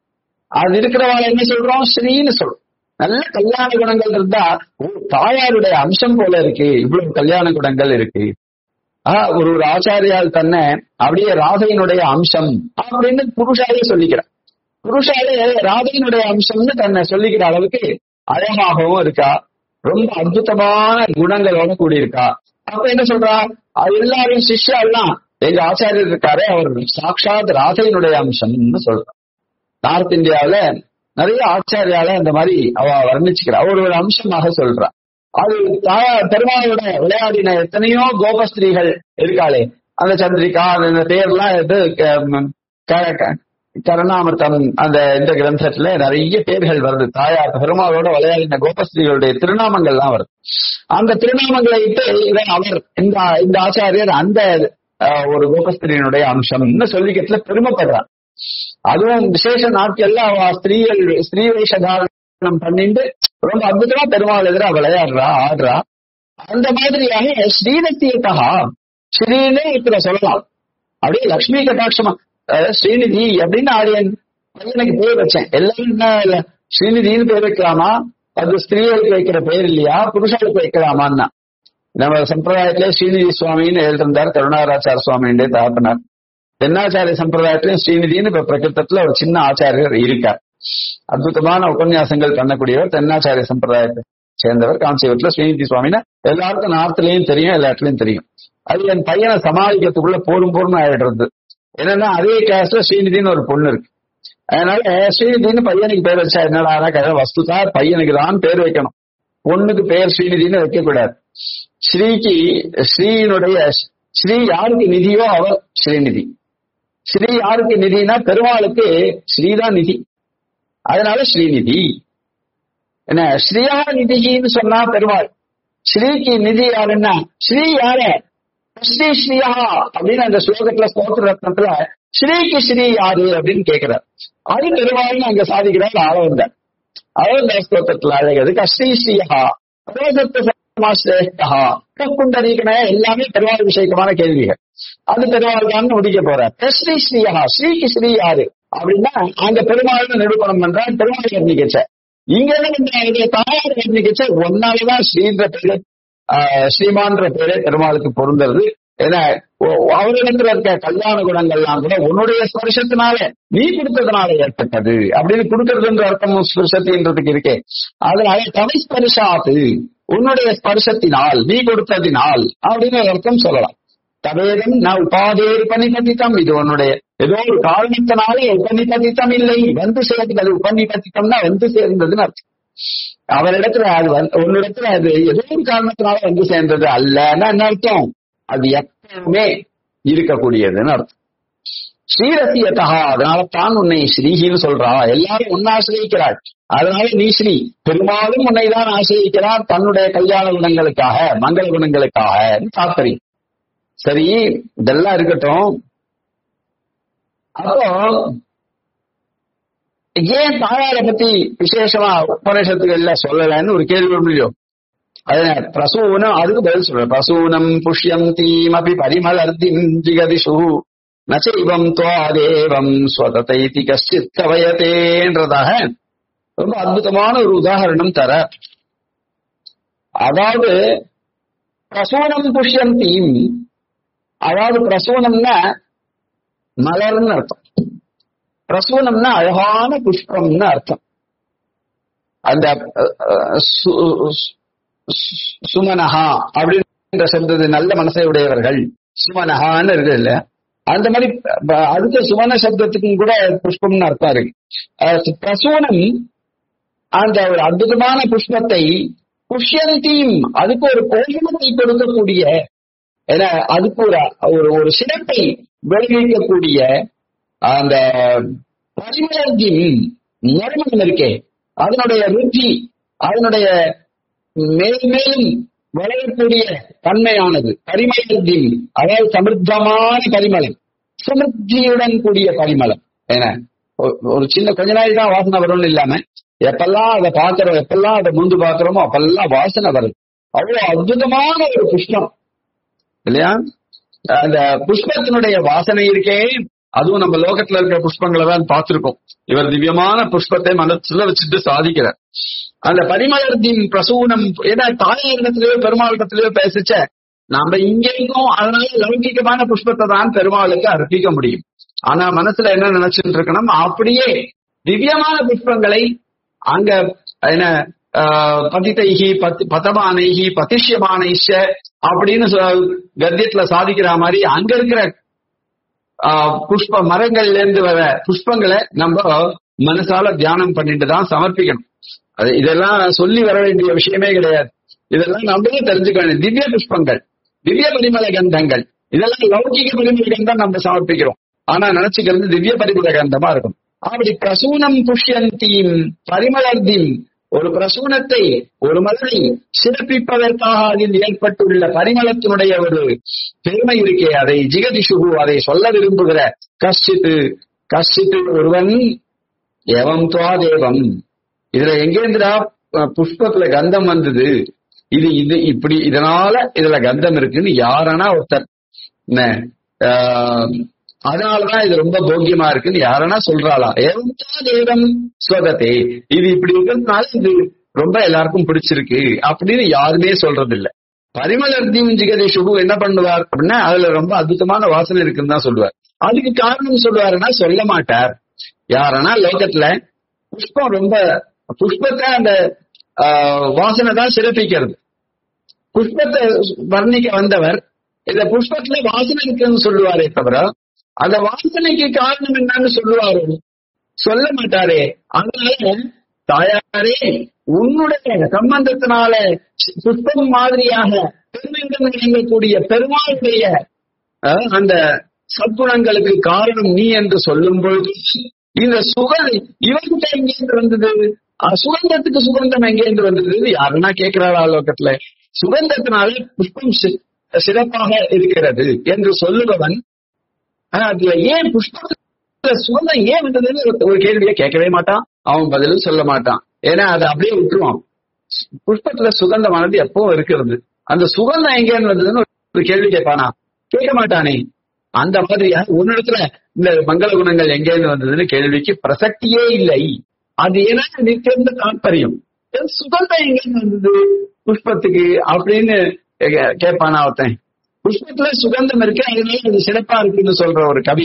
அது இருக்கிறவாளை என்ன சொல்றோம் ஸ்ரீன்னு சொல்றோம் நல்ல கல்யாண குணங்கள் இருந்தா ஓ, தாயாருடைய அம்சம் போல இருக்கு இவ்வளவு கல்யாண குணங்கள் இருக்கு ஆஹ் ஒரு ஒரு ஆச்சாரியால் தன்னை அப்படியே ராதையினுடைய அம்சம் அப்படின்னு புருஷாலே சொல்லிக்கிறார் புருஷாலே ராதையினுடைய அம்சம்னு தன்னை சொல்லிக்கிற அளவுக்கு அழகாகவும் இருக்கா ரொம்ப அற்புதமான குணங்களோட கூடியிருக்கா அப்ப என்ன சொல்றா அது எல்லாரும் சிஷ்யா எல்லாம் எங்க ஆச்சாரியர் இருக்காரே அவர் சாட்சாத் ராதையினுடைய அம்சம்னு சொல்றா நார்த் இந்தியாவுல நிறைய ஆச்சாரியால இந்த மாதிரி அவ வர்ணிச்சுக்கிறா ஒரு ஒரு அம்சமாக சொல்றா அது தாயா பெருமாளோட விளையாடின எத்தனையோ கோபஸ்திரீகள் இருக்காளே அந்த சந்திரிகா அந்த பேர்லாம் இது க- க- க- கருணாமிர்தம் அந்த இந்த கிரந்தத்துல நிறைய பேர்கள் வருது தாயார் பெருமாளோட விளையாடின கோபஸ்திரீகளுடைய திருநாமங்கள்லாம் வருது அந்த திருநாமங்களை இட்டு இவன் அவர் இந்த இந்த ஆச்சாரியர் அந்த அஹ், ஒரு கோபஸ்திரியினுடைய அம்சம்னு சொல்லிக்கிறதுல பெருமைப்படுறார் அதுவும் விசேஷ நாட்கள்ல அவ ஸ்திரீகள் ஸ்திரீ வேஷதாரணம் பண்ணிட்டு ரொம்ப அற்புதமா பெருமாள் எதிரா விளையாடுறா ஆடுறா அந்த மாதிரியாக ஸ்ரீரத்தியத்தகா ஸ்ரீனே இப்ப சொல்லலாம் அப்படியே லக்ஷ்மி கட்டாட்சமா அஹ் ஸ்ரீநிதி அப்படின்னு ஆரியன் பையனுக்கு பேர் வச்சேன் எல்லாரும் என்ன இல்ல, ஸ்ரீநிதின்னு பேர் வைக்கலாமா அது ஸ்திரீகளுக்கு வைக்கிற பேர் இல்லையா புருஷனுக்கு வைக்கலாமான்னா நம்ம சம்பிரதாயத்திலே ஸ்ரீநிதி சுவாமின்னு எழுதிருந்தார் கருணாராச்சார சுவாமியுடைய தகப்பனார் தென்னாச்சாரிய சம்பிரதாயத்திலும் ஸ்ரீநிதினு இப்ப பிரகிருத்தத்துல ஒரு சின்ன ஆச்சாரியர் இருக்கார் அற்புதமான உபன்யாசங்கள் பண்ணக்கூடியவர் தென்னாச்சாரிய சம்பிரதாயத்தை சேர்ந்தவர் காஞ்சிபுரத்துல ஸ்ரீநிதி சுவாமினா எல்லாருக்கும் நார்த்லயும் தெரியும் எல்லா இடத்துலயும் தெரியும் அது என் பையனை சமாளிக்கிறதுக்குள்ள போரும் போரும் ஆயிடுறது என்னன்னா அதே கிளாஸ்ல ஸ்ரீநிதினு ஒரு பொண்ணு இருக்கு அதனால ஸ்ரீநிதினு பையனுக்கு பேர் வச்சா என்னடா கதை வஸ்துதா பையனுக்கு தான் பேர் வைக்கணும் பொண்ணுக்கு பேர் ஸ்ரீநிதினு வைக்க கூடாது ஸ்ரீக்கு ஸ்ரீனுடைய ஸ்ரீ யாருக்கு நிதியோ அவர் ஸ்ரீநிதி ஸ்ரீ யாருக்கு நிதினா பெருமாளுக்கு ஸ்ரீதான் நிதி அதனால ஸ்ரீநிதி என்ன ஸ்ரீயா நிதின்னு சொன்னா பெருமாள் ஸ்ரீக்கு நிதி யாருன்னா ஸ்ரீ யாரு ஸ்ரீ ஸ்ரீயா அப்படின்னு அந்த ஸ்லோகத்துல ஸ்தோத்திர ரத்னத்துல ஸ்ரீக்கு ஸ்ரீ யாரு அப்படின்னு கேட்கிறார் அது பெருமாள்னு அங்க சாதிக்கிறார் ஆளவந்தார் அவர் ஸ்தோத்திரத்துல அழகது கஸ்ரீ ஸ்ரீயா சமாஸ்ரேஷ்டா கப்புண்டரீகன எல்லாமே பெருமாள் விஷயமான கேள்விகள் அது பெருமாள் தான் முடிக்க போறார் ஸ்ரீ ஸ்ரீயா ஸ்ரீக்கு ஸ்ரீ யாரு அப்படின்னா அங்க பெருமாள்னு நிரூபணம் பண்றார் பெருமாள் வர்ணிக்கச்ச இங்க என்ன பண்றாங்க தாயார் வர்ணிக்கச்ச ஒன்னாலதான் ஸ்ரீன்ற பேரு ஆஹ், ஸ்ரீமான்ற பேரே பெருமாளுக்கு பொருந்துறது ஏன்னா ஒ- அவரிடத்துல இருக்க கல்யாண குணங்கள்லாம் கூட உன்னுடைய ஸ்பர்சத்தினால நீ கொடுத்ததுனால ஏற்பட்டது அப்படின்னு கொடுக்கறதுன்ற அர்த்தம் ஸ்பர்சத்தின்றதுக்கு இருக்கே அதனால தவை ஸ்பர்ஷாத்து உன்னுடைய ஸ்பர்சத்தினால் நீ கொடுத்ததினால் அப்படின்னு ஒரு அர்த்தம் சொல்லலாம் தவேதம் நான் உபாதேர் உபநிபதித்தம் இது உன்னுடைய ஏதோ ஒரு காரணத்தினாலே உபநிபதித்தம் இல்லை வந்து சேர்ந்தது அது உபநிபதித்தம்னா வந்து சேர்ந்ததுன்னு அர்த்தம் அவரிடத்துல அது வந்து- உன்னிடத்துல அது ஏதோ ஒரு காரணத்தினால வந்து சேர்ந்தது அல்லன்னா என்ன அர்த்தம் அது எப்பவுமே இருக்கக்கூடியதுன்னு அர்த்தம் ஸ்ரீரசியதா அதனால தான் உன்னை ஸ்ரீஹின்னு சொல்றா எல்லாரும் உன்னை ஆசிரியக்கிறாள் அதனால நீ ஸ்ரீ பெரும்பாலும் உன்னை தான் ஆசிரியக்கிறார் தன்னுடைய கல்யாண குணங்களுக்காக மங்கள குணங்களுக்காக தாத்பரியம் சரி இதெல்லாம் இருக்கட்டும் அப்போ ஏன் தாயாரை பத்தி விசேஷமா உபநிஷத்துகள்ல சொல்லலன்னு ஒரு கேள்வி முடியும் அதனால பிரசூனம் அதுக்கு பதில் சொல்ற பிரசூனம் புஷ்யம் தீமபி பரிமலர்த்திம் ஜிகதிஷு நச்சைவம் துவாதேவம் ஸ்வததைதி கஷ்டித் கவயத்தேன்றதாக ரொம்ப அற்புதமான ஒரு உதாரணம் தர அதாவது பிரசூனம் புஷ்யம் தீம் அதாவது பிரசூனம்னா மலர்னு அர்த்தம் பிரசூனம்னா அழகான புஷ்பம்னு அர்த்தம் அந்த அஹ், அஹ், சு- சு- சுமனஹா அப்படின்ற சப்தது நல்ல மனசை உடையவர்கள் சுமனஹான்னு இருக்கு இல்ல அந்த மாதிரி ப- அடுத்த சுமன சப்தத்துக்கும் கூட புஷ்பம்னு அர்த்தம் இருக்கு அஹ், பிரசூனம் அந்த ஒரு அற்புதமான புஷ்பத்தை புஷ்யந்தீம் அதுக்கு ஒரு போஷணத்தை கொடுக்கக்கூடிய ஏன்னா அதுக்கு ஒரு ஒரு ஒரு சிறப்பை விளைவிக்கக்கூடிய அந்த பரிமளத்தின் நறுமணம் இருக்கே அதனுடைய ருச்சி அதனுடைய மேல் மேலும் வளரக்கூடிய தன்மையானது பரிமளத்தின் அதாவது சமிருத்தமான பரிமளம் சுமிருத்தியுடன் கூடிய பரிமளம் ஏன்னா ஒ- ஒரு சின்ன கொஞ்ச நாள் தான் வாசனை வரும்னு இல்லாம எப்பெல்லாம் அதை பாக்குறோம் எப்பெல்லாம் அதை முந்து பாக்குறோமோ அப்பெல்லாம் வாசனை வருது அவ்வளவு அற்புதமான ஒரு புஷ்பம் இல்லையா அந்த புஷ்பத்தினுடைய வாசனை இருக்கே அதுவும் நம்ம லோகத்துல இருக்கிற புஷ்பங்களை தான் பார்த்திருக்கோம் இவர் திவ்யமான புஷ்பத்தை மனசுல வச்சுட்டு சாதிக்கிறார் அந்த பரிமளத்தின் பிரசூனம் ஏன்னா தாயாரிடத்திலேயோ பெருமாளிடத்திலேயோ பேசிச்ச நாம இங்க இருக்கோம் அதனால லௌகிகமான புஷ்பத்தை தான் பெருமாளுக்கு அர்ப்பிக்க முடியும் ஆனா மனசுல என்ன நினைச்சிட்டு இருக்கணும் அப்படியே திவ்யமான புஷ்பங்களை அங்க என்ன ஆஹ், பதிதைஹி பத் பதமானைஹி பதிஷ்யமானைஷ அப்படின்னு சொ- கத்தியத்துல சாதிக்கிற மாதிரி அங்க இருக்கிற ஆஹ், புஷ்ப மரங்கள்ல இருந்து வர புஷ்பங்களை நம்ம மனசால தியானம் பண்ணிட்டு தான் சமர்ப்பிக்கணும் அது இதெல்லாம் சொல்லி வர வேண்டிய விஷயமே கிடையாது இதெல்லாம் நம்மளே தெரிஞ்சுக்க வேண்டிய திவ்ய புஷ்பங்கள் திவ்ய பரிமள கந்தங்கள் இதெல்லாம் லௌகிக பரிமள கந்தம் நம்ம சமர்ப்பிக்கிறோம் ஆனா நினைச்சுக்கிறது திவ்ய பரிமள கந்தமா இருக்கும் அப்படி பிரசூனம் புஷ்யந்தீம் பரிமளர்தீம் ஒரு பிரசூனத்தை ஒரு மலரை சிறப்பிப்பதற்காக அதில் ஏற்பட்டுள்ள பரிமளத்தினுடைய ஒரு பெருமை இருக்கே அதை ஜிகதிஷுகு அதை சொல்ல விரும்புகிற கஷ்டித்து கஷ்டித்து ஒருவன் எவம் துவாதேவம் இதுல எங்கேந்திரா அஹ், புஷ்பத்துல கந்தம் வந்தது இது இது இப்படி இதனால இதுல கந்தம் இருக்குன்னு யாரனா ஒருத்தர் என்ன, ஆஹ், அதனாலதான் இது ரொம்ப போக்கியமா இருக்குன்னு யாரனா சொல்றாளா ஏவம் தேவம் ஸ்வதத்தே இது இப்படி இருக்கிறதுனால இது ரொம்ப எல்லாருக்கும் பிடிச்சிருக்கு அப்படின்னு யாருமே சொல்றது இல்ல பரிமளர்த்தியும் ஜிகதேஷுகு என்ன பண்ணுவார் அப்படின்னா அதுல ரொம்ப அற்புதமான வாசனை இருக்குன்னு தான் சொல்லுவார் அதுக்கு காரணம் சொல்லுவாருன்னா சொல்ல மாட்டார் யாரனா லோகத்துல புஷ்பம் ரொம்ப புஷ்பத்தை அந்த ஆஹ், வாசனை தான் சிறப்பிக்கிறது புஷ்பத்தை வர்ணிக்க வந்தவர் இந்த புஷ்பத்துல வாசனை இருக்குன்னு சொல்லுவாரே தவிர அந்த வாசனைக்கு காரணம் என்னன்னு சொல்லுவாரு சொல்ல மாட்டாரே அதனால தாயாரே உன்னுடைய சம்பந்தத்தினால புஷ்பம் மாதிரியாக பெருமையுடன் விளங்கக்கூடிய பெருமாளுடைய அஹ், அந்த சத்குணங்களுக்கு காரணம் நீ என்று சொல்லும் பொழுது இந்த சுகர் இவர்கிட்ட எங்கேருந்து வந்தது அஹ், சுகந்தத்துக்கு சுகந்தம் எங்கேருந்து வந்தது யாருன்னா கேட்கிறாளா லோகத்துல சுகந்தத்தினால புஷ்பம் சி- சிறப்பாக இருக்கிறது என்று சொல்லுபவன் ஆனா அதுல ஏன் புஷ்பத்துல சுகந்தம் ஏன் வந்ததுன்னு ஒரு- ஒரு கேள்வியை கேட்கவே மாட்டான் அவன் பதிலும் சொல்ல மாட்டான் ஏன்னா அதை அப்படியே விட்டுருவான் புஷ்பத்துல சுகந்தமானது எப்போ இருக்கிறது அந்த சுகந்தம் எங்கேன்னு வந்ததுன்னு ஒரு கேள்வி கேட்பானா கேட்க மாட்டானே அந்த மாதிரியா உன்னிடத்துல இந்த மங்கள குணங்கள் எங்கேருந்து வந்ததுன்னு கேள்விக்கு பிரசக்தியே இல்லை அது ஏன்னா நித்திருந்த தாற்பயம் என் சுகந்தம் எங்கேருந்து வந்தது புஷ்பத்துக்கு அப்படின்னு கே- கேட்பானா ஒருத்தன் புஷ்பத்துல சுகந்தம் இருக்கு அதனால அது சிறப்பா இருக்குன்னு சொல்ற ஒரு கவி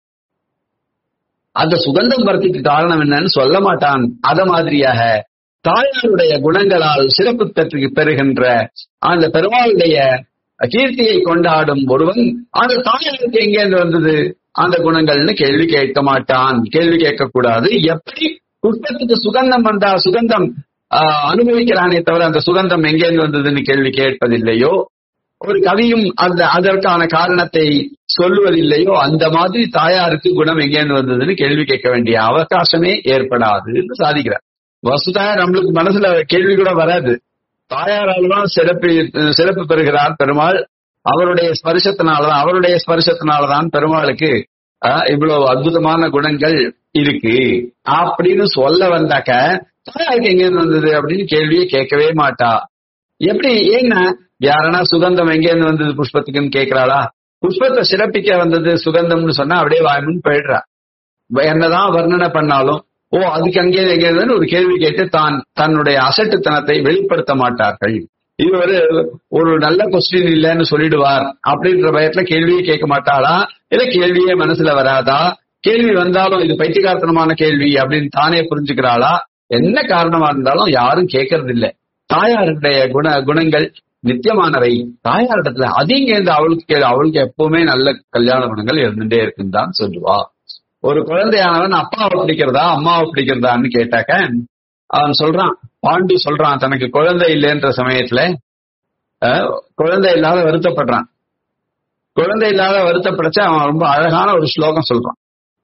அந்த சுகந்தம் வரத்துக்கு காரணம் என்னன்னு சொல்ல மாட்டான் அத மாதிரியாக தாயாருடைய குணங்களால் சிறப்பு பெற்று பெறுகின்ற அந்த பெருமாளுடைய கீர்த்தியை கொண்டாடும் ஒருவன் அந்த தாயாருக்கு எங்கேருந்து வந்தது அந்த குணங்கள்னு கேள்வி கேட்க மாட்டான் கேள்வி கேட்கக்கூடாது எப்படி புஷ்பத்துக்கு சுகந்தம் வந்தா சுகந்தம் ஆஹ், அனுபவிக்கிறானே தவிர அந்த சுகந்தம் எங்கேருந்து வந்ததுன்னு கேள்வி கேட்பதில்லையோ ஒரு கவியும் அந்த அதற்கான காரணத்தை சொல்லுவதில்லையோ அந்த மாதிரி தாயாருக்கு குணம் எங்கேருந்து வந்ததுன்னு கேள்வி கேட்க வேண்டிய அவகாசமே ஏற்படாதுன்னு சாதிக்கிறார் வசுதா நம்மளுக்கு மனசுல கேள்வி கூட வராது தாயாரால் தான் சிறப்பு சிறப்பு பெறுகிறார் பெருமாள் அவருடைய ஸ்பர்சத்தினாலதான் அவருடைய ஸ்பர்சத்தினாலதான் பெருமாளுக்கு ஆஹ், இவ்வளவு அற்புதமான குணங்கள் இருக்கு அப்படின்னு சொல்ல வந்தாக்க தாயாருக்கு எங்க இருந்து வந்தது அப்படின்னு கேள்வியை கேட்கவே மாட்டா எப்படி ஏன்னா யாரனா சுகந்தம் எங்க இருந்து வந்தது புஷ்பத்துக்குன்னு கேக்குறாளா புஷ்பத்தை சிறப்பிக்க வந்தது சுகந்தம்னு சொன்னா அப்படியே வாய்முன்னு போயிடுறா என்னதான் வர்ணனை பண்ணாலும் ஓ அதுக்கு அங்கே எங்க இருந்துன்னு ஒரு கேள்வி கேட்டு தான் தன்னுடைய அசட்டுத்தனத்தை வெளிப்படுத்த மாட்டார்கள் இவர் ஒரு நல்ல கொஸ்டின் இல்லைன்னு சொல்லிடுவார் அப்படின்ற பயத்துல கேள்வியே கேட்க மாட்டாளா இல்ல கேள்வியே மனசுல வராதா கேள்வி வந்தாலும் இது பைத்தியகார்த்தனமான கேள்வி அப்படின்னு தானே புரிஞ்சுக்கிறாளா என்ன காரணமா இருந்தாலும் யாரும் கேட்கறது இல்ல தாயாருடைய குண குணங்கள் நித்தியமானவை தாயாரிடத்துல அதிக இருந்து அவளுக்கு கே- அவளுக்கு எப்பவுமே நல்ல கல்யாண குணங்கள் இருந்துட்டே இருக்குன்னு தான் சொல்லுவா ஒரு குழந்தையானவன் அப்பாவை பிடிக்கிறதா அம்மாவை பிடிக்கிறதான்னு கேட்டாக்க அவன் சொல்றான் பாண்டு சொல்றான் தனக்கு குழந்தை இல்லைன்ற சமயத்துல அஹ், குழந்தை இல்லாத வருத்தப்படுறான் குழந்தை இல்லாத வருத்தப்படச்ச அவன் ரொம்ப அழகான ஒரு ஸ்லோகம் சொல்றான்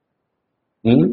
ம்?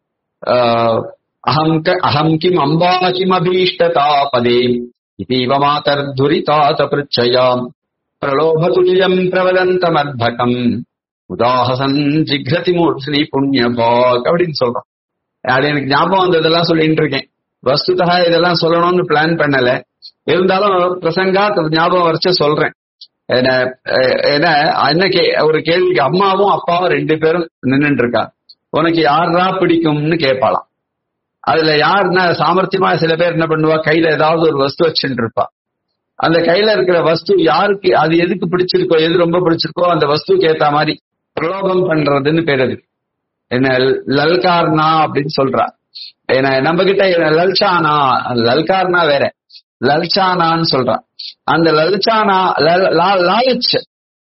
ஆஹ், அகம் க- அகம் கிம் அம்பா கிம் அபீஷ்டதா பதே இதீவ மாதர்துரிதாத பிருச்சயாம் பிரலோபதுல்யம் பிரவதந்தமர்பகம் உதாஹசன் ஜிக்ரதி மூர்த்தி புண்ணியபாக் அப்படின்னு சொல்றான் அது எனக்கு ஞாபகம் வந்ததெல்லாம் சொல்லிட்டு இருக்கேன் வஸ்துதா இதெல்லாம் சொல்லணும்னு பிளான் பண்ணல இருந்தாலும் பிரசங்கா ஞாபகம் வரைச்ச சொல்றேன் என்ன அஹ், என்ன என்ன கே ஒரு கேள்விக்கு அம்மாவும் அப்பாவும் ரெண்டு பேரும் நின்னுட்டு இருக்கா உனக்கு யாரா பிடிக்கும்னு கேட்பாளாம் அதுல யாருன்னா சாமர்த்தியமா சில பேர் என்ன பண்ணுவா கையில ஏதாவது ஒரு வஸ்து வச்சுட்டு இருப்பா அந்த கையில இருக்கிற வஸ்து யாருக்கு அது எதுக்கு பிடிச்சிருக்கோ எது ரொம்ப பிடிச்சிருக்கோ அந்த வஸ்துக்கு ஏத்த மாதிரி பிரலோபம் பண்றதுன்னு பேர் அது என்ன லல்கார்னா அப்படின்னு சொல்றா என்ன நம்ம கிட்ட லல்சானா லல்கார்னா வேற லல்சானான்னு சொல்றா அந்த லல்சானா லல்- லா- லாலச்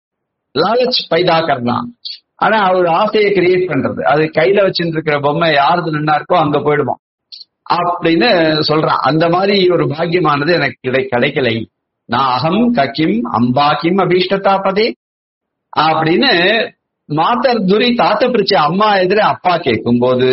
லாலச் பைதா கர்னா ஆனா அவர் ஆசையை கிரியேட் பண்றது அது கையில வச்சுட்டு இருக்கிற பொம்மை யாருது நின்னா இருக்கோ அங்க போயிடுவோம் அப்படின்னு சொல்றான் அந்த மாதிரி ஒரு பாக்கியமானது எனக்கு கிடை கிடைக்கலை நான் அகம் கக்கிம் அம்பா கிம் அபீஷ்டதா பதே அப்படின்னு மாதர் துரி தாத்த பிரிச்ச அம்மா எதிர அப்பா கேட்கும்போது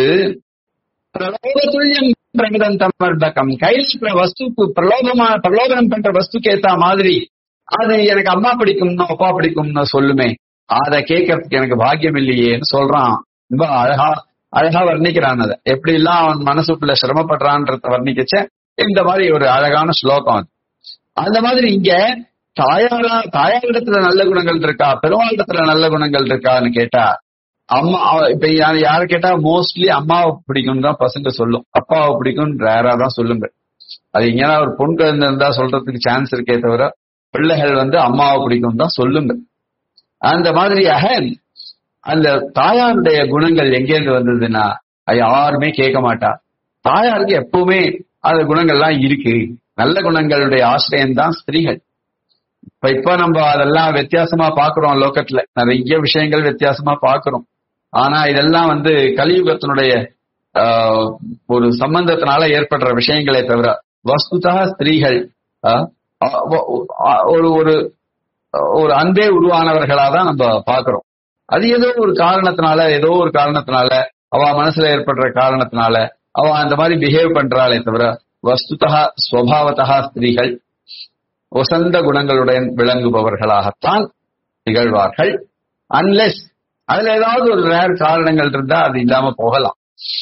பிரலோகத்துல்யம் பிரமிதம் தமர்பகம் கையில் இருக்கிற வஸ்துக்கு பிரலோகமா பிரலோகனம் பண்ற வஸ்துக்கு ஏத்த மாதிரி அது எனக்கு அம்மா பிடிக்கும்னு அப்பா பிடிக்கும்னு சொல்லுமே அத கேட்கறதுக்கு எனக்கு பாக்கியம் இல்லையேன்னு சொல்றான் ரொம்ப அழகா அழகா வர்ணிக்கிறான் அதை எப்படி எல்லாம் அவன் மனசுக்குள்ள சிரமப்படுறான்றத வர்ணிக்கச்ச இந்த மாதிரி ஒரு அழகான ஸ்லோகம் அது அந்த மாதிரி இங்க தாயாரா தாயாரிடத்துல நல்ல குணங்கள் இருக்கா பெருமாளிடத்துல நல்ல குணங்கள் இருக்கான்னு கேட்டா அம்மா அவ- இப்ப யா- யாரு கேட்டா மோஸ்ட்லி அம்மாவை பிடிக்கும் தான் பசங்க சொல்லும் அப்பாவை பிடிக்கும் ரேரா தான் சொல்லுங்க அது இங்கன்னா ஒரு பொன் குழந்தை இருந்தா சொல்றதுக்கு சான்ஸ் இருக்கே தவிர பிள்ளைகள் வந்து அம்மாவை பிடிக்கும் தான் சொல்லுங்க அந்த மாதிரியாக அந்த தாயாருடைய குணங்கள் எங்கேருந்து வந்ததுன்னா அது யாருமே கேட்க மாட்டா தாயாருக்கு எப்பவுமே அந்த குணங்கள்லாம் இருக்கு நல்ல குணங்களுடைய ஆசிரியம் தான் ஸ்திரீகள் இப்ப இப்ப நம்ம அதெல்லாம் வித்தியாசமா பாக்குறோம் லோகத்துல நிறைய விஷயங்கள் வித்தியாசமா பாக்குறோம் ஆனா இதெல்லாம் வந்து கலியுகத்தினுடைய ஆஹ், ஒரு சம்பந்தத்தினால ஏற்படுற விஷயங்களே தவிர வஸ்துதா ஸ்திரீகள் ஆஹ், ஆஹ், ஆஹ், ஒரு ஒரு ஒரு அன்பே உருவானவர்களா தான் நம்ம பாக்குறோம் அது ஏதோ ஒரு காரணத்தினால ஏதோ ஒரு காரணத்தினால அவ மனசுல ஏற்படுற காரணத்தினால அவ அந்த மாதிரி பிஹேவ் பண்றாளே தவிர வஸ்துதா ஸ்வபாவத்தா ஸ்திரீகள் உசந்த குணங்களுடன் விளங்குபவர்களாகத்தான் திகழ்வார்கள் அன்லெஸ் அதுல ஏதாவது ஒரு ரேர் காரணங்கள் இருந்தா அது இல்லாம போகலாம்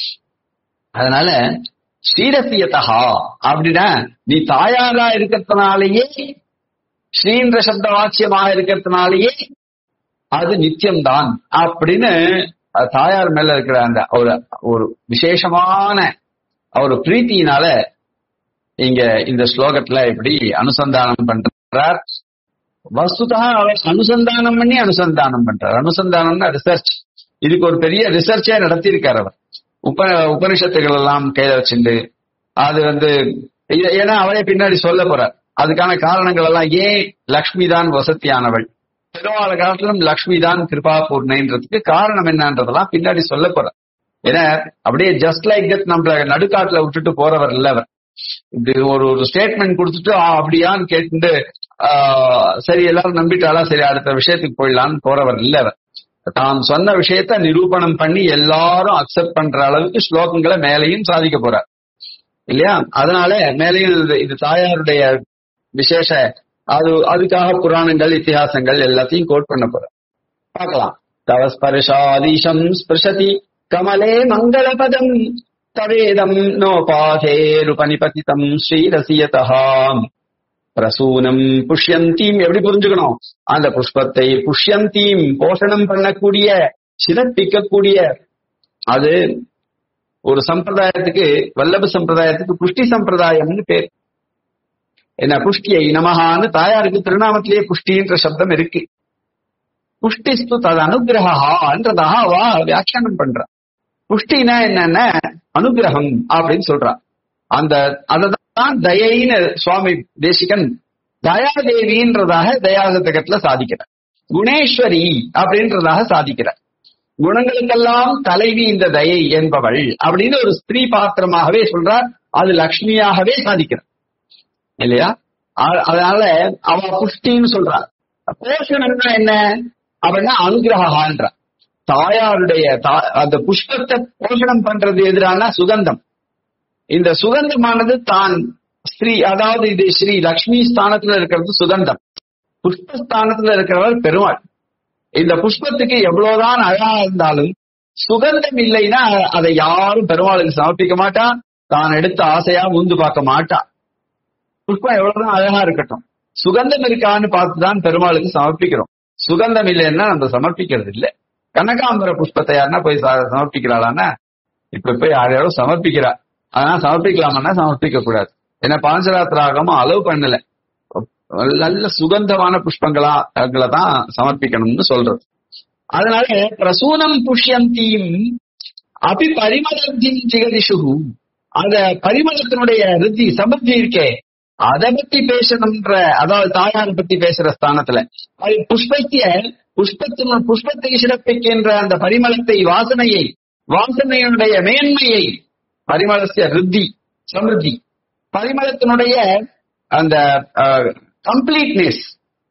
அதனால ஸ்ரீரசியத்தகா அப்படின்னா நீ தாயாரா இருக்கிறதுனாலேயே ஸ்ரீன்ற சப்த வாக்கியமாக இருக்கிறதுனாலேயே அது நித்தியம்தான் அப்படின்னு அது தாயார் மேல இருக்கிற அந்த ஒரு ஒரு விசேஷமான ஒரு பிரீத்தியினால இங்க இந்த ஸ்லோகத்துல இப்படி அனுசந்தானம் பண்றார் வஸ்துதா அவர் அனுசந்தானம் பண்ணி அனுசந்தானம் பண்றார் அனுசந்தானம்னா ரிசர்ச் இதுக்கு ஒரு பெரிய ரிசர்ச்சே நடத்தியிருக்கார் அவர் உப உபனிஷத்துகள் எல்லாம் கையில வச்சுண்டு அது வந்து ஏ- ஏன்னா அவரே பின்னாடி சொல்ல போறார் அதுக்கான காரணங்கள் எல்லாம் ஏன் லக்ஷ்மி தான் வசதியானவள் பெருமாள் காலத்திலும் லக்ஷ்மி தான் கிருபா பூர்ணைன்றதுக்கு காரணம் என்னன்றதெல்லாம் பின்னாடி சொல்ல போறார் ஏன்னா அப்படியே ஜஸ்ட் லைக் தட் நம்மள நடுக்காட்டுல விட்டுட்டு போறவர் இல்ல அவர் இது ஒரு ஒரு ஸ்டேட்மெண்ட் கொடுத்துட்டு ஆ, அப்படியான்னு கேட்டு ஆஹ், சரி எல்லாரும் நம்பிட்டாலா சரி அடுத்த விஷயத்துக்கு போயிடலான்னு போறவர் இல்ல அவர் தாம் சொன்ன விஷயத்த நிரூபணம் பண்ணி எல்லாரும் அக்செப்ட் பண்ற அளவுக்கு ஸ்லோகங்களை மேலையும் சாதிக்க போறார் இல்லையா அதனால மேலையும் இது- இது தாயாருடைய விசேஷ அது அதுக்காக புராணங்கள் இத்திஹாசங்கள் எல்லாத்தையும் கோட் பண்ண போறார் பார்க்கலாம் தவ ஸ்பர்ஷாதீசம் ஸ்பிருஷதி கமலே மங்களபதம் தவேதம் நோபாதேருபனிபதிதம் ஸ்ரீரசியதஹாம் பிரசூனம் புஷ்யந்தீம் எப்படி புரிஞ்சுக்கணும் அந்த புஷ்பத்தை புஷ்யந்தீம் போஷணம் பண்ணக்கூடிய சிறப்பிக்கக்கூடிய அது ஒரு சம்பிரதாயத்துக்கு வல்லப சம்பிரதாயத்துக்கு புஷ்டி சம்பிரதாயம்னு பேர் என்ன புஷ்டியை நமகான்னு தாயாருக்கு திருநாமத்திலேயே புஷ்டின்ற சப்தம் இருக்கு புஷ்டிஸ்து தது அனுகிரகன்றதாக அவ வியாக்கியானம் பண்றா புஷ்டினா என்னன்னா அனுகிரகம் அப்படின்னு சொல்றா அந்த அததான் தயைன்னு சுவாமி தேசிகன் தயாதேவின்றதாக தயாசதகத்துல சாதிக்கிறார் குணேஸ்வரி அப்படின்றதாக சாதிக்கிறார் குணங்களுக்கெல்லாம் தலைவி இந்த தயை என்பவள் அப்படின்னு ஒரு ஸ்திரீ பாத்திரமாகவே சொல்றார் அது லக்ஷ்மியாகவே சாதிக்கிறார் இல்லையா அ- அதனால அவ புஷ்டின்னு சொல்றா போஷணம்னா என்ன அப்படின்னா அனுகிரகான்ற தாயாருடைய தா- அந்த புஷ்பத்தை போஷணம் பண்றது எதிரான சுகந்தம் இந்த சுகந்தமானது தான் ஸ்ரீ அதாவது இது ஸ்ரீ லக்ஷ்மி ஸ்தானத்துல இருக்கிறது சுகந்தம் புஷ்பஸ்தானத்துல இருக்கிறவர் பெருமாள் இந்த புஷ்பத்துக்கு எவ்வளவுதான் அழகா இருந்தாலும் சுகந்தம் இல்லைன்னா அதை யாரும் பெருமாளுக்கு சமர்ப்பிக்க மாட்டா தான் எடுத்த ஆசையா முந்து பார்க்க மாட்டா புஷ்பம் எவ்வளவுதான் அழகா இருக்கட்டும் சுகந்தம் இருக்கான்னு பார்த்துதான் பெருமாளுக்கு சமர்ப்பிக்கிறோம் சுகந்தம் இல்லைன்னா நம்ம சமர்ப்பிக்கிறது இல்ல கனகாம்பர புஷ்பத்தை யாருன்னா போய் ச- சமர்ப்பிக்கிறாளான்னா இப்ப போய் யார் யாரோ சமர்ப்பிக்கிறா ஆனா சமர்ப்பிக்கலாமன்னா சமர்ப்பிக்க கூடாது ஏன்னா பாஞ்சராத்திராகமும் அலோவ் பண்ணல நல்ல சுகந்தமான புஷ்பங்களா அதுல தான் சமர்ப்பிக்கணும்னு சொல்றது அதனால பிரசூனம் புஷ்யந்தீம் அபி பரிமளத்தின் ஜிகதிஷு அந்த பரிமளத்தினுடைய ருத்தி சமர்த்தி இருக்கே அதை பத்தி பேசணும்ன்ற அதாவது தாயாரை பத்தி பேசுற ஸ்தானத்துல அது புஷ்பத்திய புஷ்பத்தின் புஷ்பத்தை சிறப்பிக்கின்ற அந்த பரிமளத்தை வாசனையை வாசனையினுடைய மேன்மையை பரிமளத்திய ருத்தி சமிருத்தி பரிமளத்தினுடைய அந்த கம்ப்ளீட்னஸ்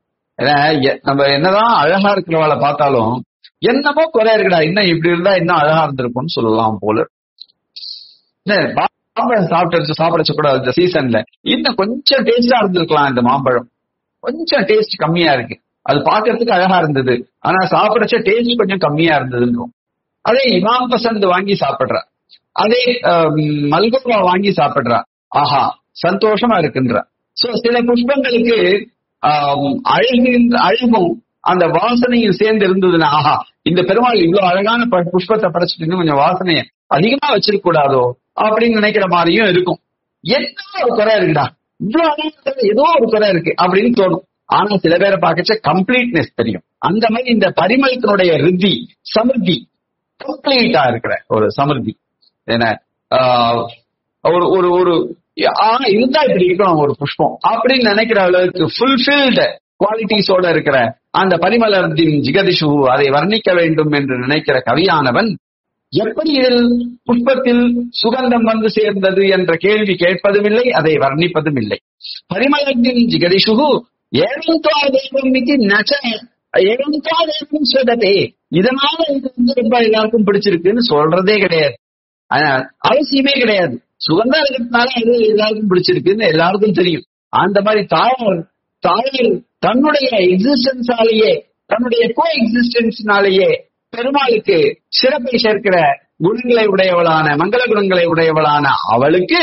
நம்ம என்னதான் அழகா இருக்கிறவளை பார்த்தாலும் என்னமோ குறை இருக்குடா இன்னும் இப்படி இருந்தா இன்னும் அழகா இருந்திருக்கும்னு சொல்லலாம் போல என்ன, மாம்பழம் சாப்பிட்டு சாப்பிடச்சு கூட இந்த சீசன்ல இன்னும் கொஞ்சம் டேஸ்டா இருந்திருக்கலாம் இந்த மாம்பழம் கொஞ்சம் டேஸ்ட் கம்மியா இருக்கு அது பார்க்கறதுக்கு அழகா இருந்தது ஆனா சாப்பிடச்ச டேஸ்ட் கொஞ்சம் கம்மியா இருந்ததுன்றோம் அதே இமாம் பசந்த் வாங்கி சாப்பிடுறா அதே ஆம், மல்கோவா வாங்கி சாப்பிடுறா ஆஹா சந்தோஷமா இருக்குன்றா சோ சில புஷ்பங்களுக்கு ஆம், அழகு அழகும் அந்த வாசனையும் சேர்ந்து இருந்ததுன்னா ஆஹா இந்த பெருமாள் இவ்வளவு அழகான ப- புஷ்பத்தை படைச்சிட்டு இன்னும் கொஞ்சம் வாசனையை அதிகமா வச்சிருக்க கூடாதோ அப்படின்னு நினைக்கிற மாதிரியும் இருக்கும் என்ன ஒரு குறை இருக்குடா இவ்வளவு அழகா இருக்கிறது ஏதோ ஒரு குறை இருக்கு அப்படின்னு தோணும் ஆனா சில பேரை பார்க்கச்ச கம்ப்ளீட்னஸ் தெரியும் அந்த மாதிரி இந்த பரிமளத்தினுடைய ரித்தி சமிருத்தி கம்ப்ளீட்டா இருக்கிற ஒரு சமிருத்தி என்ன ஆஹ், ஒரு ஒரு ஒரு ஆனா இருந்தா இப்படி இருக்கணும் ஒரு புஷ்பம் அப்படின்னு நினைக்கிற அளவுக்கு ஃபுல்ஃபில்டு குவாலிட்டிஸோட இருக்கிற அந்த பரிமளத்தின் ஜிகதிஷு அதை வர்ணிக்க வேண்டும் என்று நினைக்கிற கவியானவன் எப்படி இதில் புஷ்பத்தில் சுகந்தம் வந்து சேர்ந்தது என்ற கேள்வி கேட்பதும் இல்லை அதை வர்ணிப்பதும் இல்லை பரிமளத்தின் ஜிகதிஷு ஏவந்தா தேவம் இது நச்ச ஏவந்தா தேவம் சொததே இதனால இது வந்து ரொம்ப எல்லாருக்கும் பிடிச்சிருக்குன்னு சொல்றதே கிடையாது ஆனா, அவசியமே கிடையாது சுகந்தம் இருக்கிறதுனால அது எல்லாருக்கும் பிடிச்சிருக்குன்னு எல்லாருக்கும் தெரியும் அந்த மாதிரி தாயார் தாயார் தன்னுடைய எக்ஸிஸ்டன்ஸாலேயே தன்னுடைய கோ எக்ஸிஸ்டன்ஸ்னாலேயே பெருமாளுக்கு சிறப்பை சேர்க்கிற குணங்களை உடையவளான மங்கள குணங்களை உடையவளான அவளுக்கு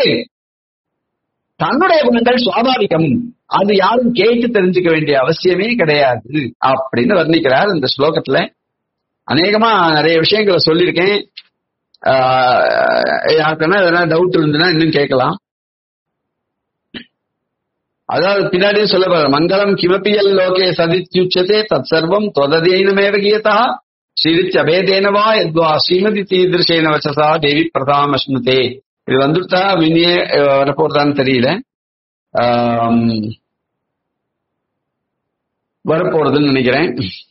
தன்னுடைய குணங்கள் சுவாபாவிகம் அது யாரும் கேட்டு தெரிஞ்சுக்க வேண்டிய அவசியமே கிடையாது அப்படின்னு வர்ணிக்கிறார் இந்த ஸ்லோகத்துல அநேகமா நிறைய விஷயங்களை சொல்லியிருக்கேன் ஆஹ் யாருக்குன்னா எதனா டவுட் இருந்ததுன்னா இன்னும் கேட்கலாம் அதாவது பின்னாடியே சொல்ல போற மங்களம் கிமப்பியல் லோகே சதித்யுச்சதே தத் சர்வம் தொததேனமேவ கீயதா ஸ்ரீரித்ய அபேதேனவா எத்வா ஸ்ரீமதி தீதிருஷேன வச்சசா தேவி பிரதாமஸ்னுதே இது வந்துட்டா மினியே அஹ், வரப்போறதான்னு தெரியல ஆம், வரப்போறதுன்னு நினைக்கிறேன்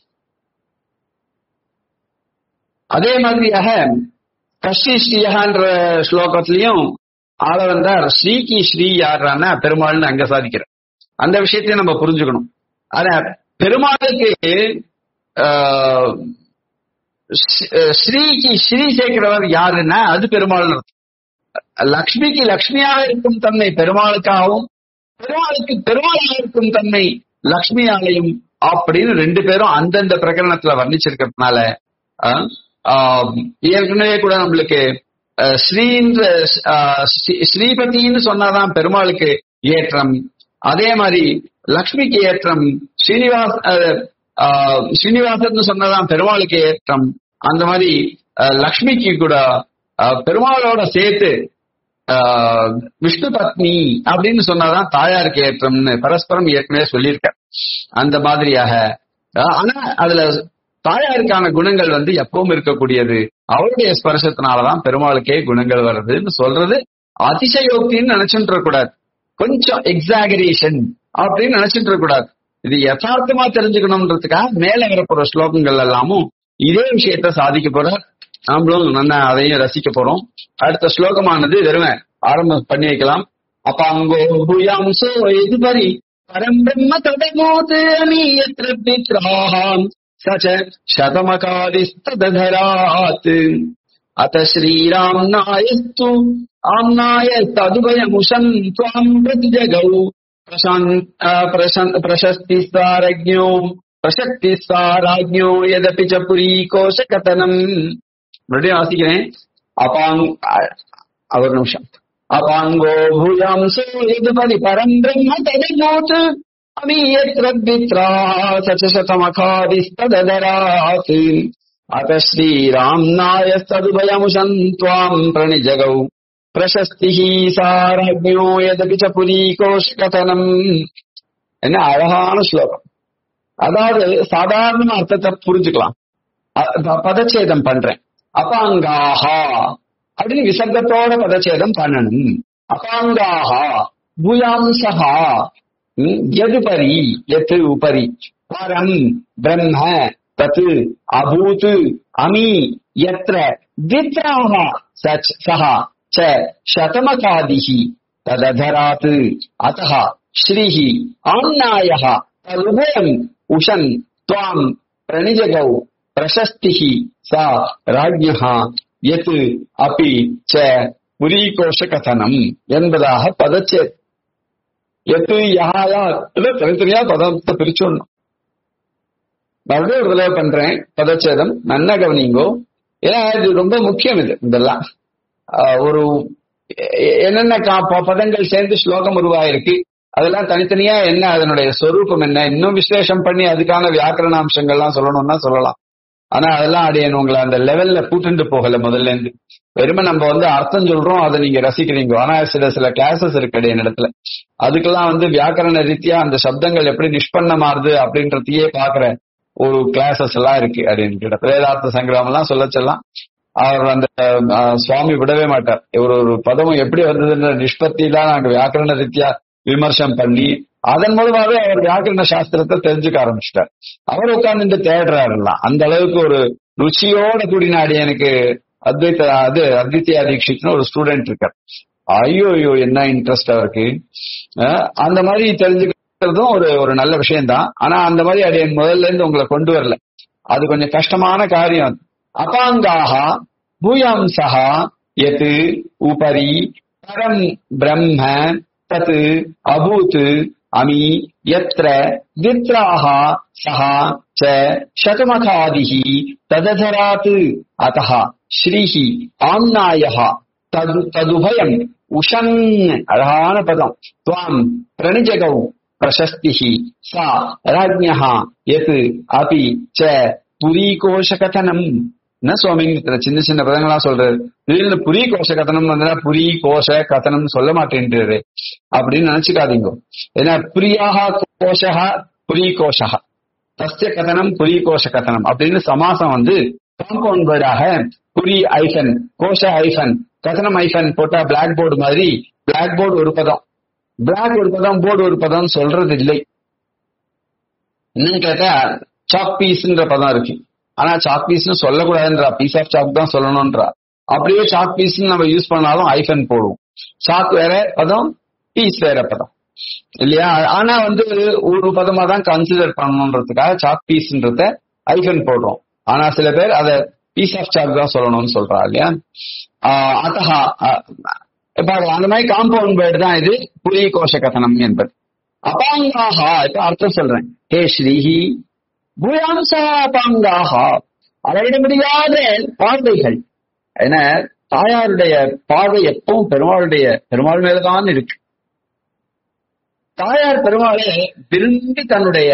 அதே மாதிரியாக கஷ்டி ஸ்ரீயகான்ற ஸ்லோகத்திலையும் ஆள வந்தார் ஸ்ரீக்கு ஸ்ரீ யாருன்னா பெருமாள்னு அங்க சாதிக்கிற அந்த விஷயத்தையும் நம்ம புரிஞ்சுக்கணும் ஆனா பெருமாளுக்கு ஆஹ், ஸ்ரீ- அஹ் ஸ்ரீக்கு ஸ்ரீ சேர்க்கிறவர் யாருன்னா அது பெருமாள் லக்ஷ்மிக்கு லக்ஷ்மியாக இருக்கும் தன்மை பெருமாளுக்காகவும் பெருமாளுக்கு பெருமாளாக இருக்கும் தன்மை லக்ஷ்மியாலையும் அப்படின்னு ரெண்டு பேரும் அந்தந்த பிரகரணத்துல வர்ணிச்சிருக்கிறதுனால அஹ், ஆஹ், ஏற்கனவே கூட நம்மளுக்கு அஹ், ஸ்ரீன்ற அஹ், ஸ்ரீ- ஸ்ரீபதின்னு சொன்னாதான் பெருமாளுக்கு ஏற்றம் அதே மாதிரி லக்ஷ்மிக்கு ஏற்றம் ஸ்ரீனிவாஸ் அஹ், ஆஹ், ஸ்ரீனிவாசன் சொன்னதான் பெருமாளுக்கு ஏற்றம் அந்த மாதிரி அஹ், லக்ஷ்மிக்கு கூட அஹ், பெருமாளோட சேர்த்து ஆஹ், விஷ்ணு பத்னி அப்படின்னு சொன்னாதான் தாயாருக்கு ஏற்றம்னு பரஸ்பரம் ஏற்கனவே சொல்லியிருக்க அந்த மாதிரியாக ஆஹ், ஆனா அதுல தாயாருக்கான குணங்கள் வந்து எப்பவும் இருக்கக்கூடியது அவருடைய ஸ்பர்சத்தினாலதான் பெருமாளுக்கே குணங்கள் வருதுன்னு சொல்றது அதிசயோக்தின்னு நினைச்சுட்டு இருக்க கூடாது கொஞ்சம் எக்ஸாகரேஷன் அப்படின்னு நினைச்சிட்டு இருக்க கூடாது இது யதார்த்தமா தெரிஞ்சுக்கணும்ன்றதுக்காக மேல வரப்போற ஸ்லோகங்கள் எல்லாமும் இதே விஷயத்த சாதிக்க போற நாமளும் நல்லா அதையும் ரசிக்க போறோம் அடுத்த ஸ்லோகமானது வெறுமை ஆரம்பம் பண்ணி வைக்கலாம் அப்பாங்கோ பூயாம்சோ எதுபரி பரம் பிரம்ம தடமோது அமீயத்ர பித்ராஹாம் சச்ச சதமகாரிஸ்ததராத் अथ श्रीराम्नायस्तु आम्नाय तदुभयमुशन् त्वाम् प्रतिजगौ प्रशान् अ, प्रशन्- प्रशस्तिस्तारज्ञो प्रशक्तिस्ताराज्ञो यदपि च पुरीकोशकथनम् மறுபடியும் வாசிக்கிறேன் அப்பாங் அ- ஒரு நிமிஷம் அபாங்கோ பூயாம்சோ எதுபதி பரம் பிரம்ம ததமோத் அமீயத்ர வித்ரா சச்சசதமகாதிஸ்ததராத் अत श्रीराम्नायस्तदुभयमुशन् त्वाम् प्रणिजगौ प्रशस्तिः सारज्ञो यदपि च புலீகோஷகதனம் என்ன அழகான ஸ்லோகம் அதாவது சாதாரண அர்த்தத்தை புரிஞ்சுக்கலாம் அ- ப- பதச்சேதம் பண்றேன் அபாங்காஹா அப்படின்னு விசர்க்கத்தோட பதச்சேதம் பண்ணணும் அபாங்காஹா பூயாம்சஹா ம், எதுபரி எத்து உபரி பரம் பிரம்ம தத் அபூத் அமி யத்ர வித்ராஹ சச் சஹ ச शतमकादिः तदधरात् अतः श्रीः आम्नायः तदुभयम् उशन् त्वाम् प्रणिजगौ प्रशस्तिः सा राज्ञः यत् अपि च புரீகோஷகதனம் என்பதாக பதச்சே எத்து யஹாயா இல்ல தனித்தனியா பதத்தை பிரிச்சுடணும் மறுபடியும் ஒரு தடவை பண்றேன் பதச்சேதம் நன்னா கவனிங்கோ ஏன்னா இது ரொம்ப முக்கியம் இது இதெல்லாம் ஆஹ் ஒரு எ- என்னென்ன கா- ப- பதங்கள் சேர்ந்து ஸ்லோகம் உருவாயிருக்கு அதெல்லாம் தனித்தனியா என்ன அதனுடைய சொரூபம் என்ன இன்னும் விசேஷம் பண்ணி அதுக்கான வியாக்கரண அம்சங்கள்லாம் சொல்லணும்னா சொல்லலாம் ஆனா அதெல்லாம் அடையணும் உங்களை அந்த லெவல்ல கூட்டுண்டு போகல முதல்ல இருந்து வெறுமை நம்ம வந்து அர்த்தம் சொல்றோம் அதை நீங்க ரசிக்கிறீங்க ஆனா சில சில கிளாஸஸ் இருக்கு அடைய இடத்துல அதுக்கெல்லாம் வந்து வியாக்கரண ரீதியா அந்த சப்தங்கள் எப்படி நிஷ்பண்ணமாறுது அப்படின்றதையே பாக்குற ஒரு கிளாஸஸ் எல்லாம் இருக்கு அப்படின்னு இடத்துல வேதார்த்த சங்கிரமம் எல்லாம் சொல்ல சொல்லலாம் அவர் அந்த அஹ், சுவாமி விடவே மாட்டார் ஒரு ஒரு பதமும் எப்படி வந்ததுன்ற நிஷ்பத்தி தான் நாங்க வியாக்கரண ரீதியா விமர்சனம் பண்ணி அதன் மூலமாவே அவர் வியாக்கரண சாஸ்திரத்தை தெரிஞ்சுக்க ஆரம்பிச்சிட்டார் அவர் உட்கார்ந்து தேடுறாருலாம் அந்த அளவுக்கு ஒரு ருச்சியோட கூடின எனக்கு அத்வைத அது அத்வித்யா தீட்சித்னு ஒரு ஸ்டூடெண்ட் இருக்கார் ஐயோ ஐயோ என்ன இன்ட்ரெஸ்ட் அவருக்கு அஹ், அந்த மாதிரி தெரிஞ்சுக்கிறதும் ஒரு ஒரு நல்ல விஷயம்தான் ஆனா அந்த மாதிரி அடியன் முதல்ல இருந்து உங்களை கொண்டு வரல அது கொஞ்சம் கஷ்டமான காரியம் அபாங்காக பூயாம்சா எத் உபரி பரம் பிரம்ம தத் அபூத் அமி யத்ர வித்ராஹ சஹ ச சதமகாதிः தததராத் அத்தः ஸ்ரீஹ ஆம்னாயः தது ததுபயம் உஷன் அழகான பதம் துவாம் பிரணிஜகௌ பிரசஸ்திः சா ராஜ்ஞः யத் அபி ச புரீகோஷ கதனம் என்ன சுவாமி இத்தனை சின்ன சின்ன பதங்களா சொல்றாரு திடீர்னு புரி கோஷ கதனம் வந்தா புரி கோஷ கதனம் சொல்ல மாட்டேன்றாரு அப்படின்னு நினைச்சுக்காதீங்க ஏன்னா புரியாக கோஷா புரி கோஷா தஸ்ய கதனம் புரி கோஷ கதனம் அப்படின்னு சமாசம் வந்து காம்பவுண்ட் வேர்டாக புரி ஐஃபன் கோஷ ஐஃபன் கதனம் ஐஃபன் போட்டா பிளாக் போர்டு மாதிரி பிளாக் போர்டு ஒரு பதம் பிளாக் ஒரு பதம் போர்டு ஒரு பதம் சொல்றது இல்லை என்னன்னு கேட்டா சாக் பீஸ்ன்ற பதம் இருக்கு ஆனா சாக் பீஸ்னு சொல்லக்கூடாதுன்றா பீஸ் ஆஃப் சாக் தான் சொல்லணும்ன்றா அப்படியே சாக் பீஸ் நம்ம யூஸ் பண்ணாலும் ஐஃபன் போடுவோம் சாக் வேற பதம் பீஸ் வேற பதம் இல்லையா ஆனா வந்து ஒரு பதமா தான் கன்சிடர் பண்ணணுன்றதுக்காக சாக் பீஸ்ன்றத ஐஃபன் போடுறோம் ஆனா சில பேர் அதை பீஸ் ஆஃப் சார்ஜ் தான் சொல்லணும்னு சொல்றா இல்லையா ஆஹ் அத்தஹா ஆஹ் இப்ப அந்த மாதிரி காம்பவுண்ட் வேர்டு தான் இது புலி கோஷ கதனம் என்பது அபாங்காஹா இப்ப அர்த்தம் சொல்றேன் ஹே ஸ்ரீஹி பூயாம்சா அபாங்காஹா அளவிட முடியாத பார்வைகள் ஏன்னா தாயாருடைய பார்வை எப்பவும் பெருமாளுடைய பெருமாள் மேலதான் இருக்கு தாயார் பெருமாளை விரும்பி தன்னுடைய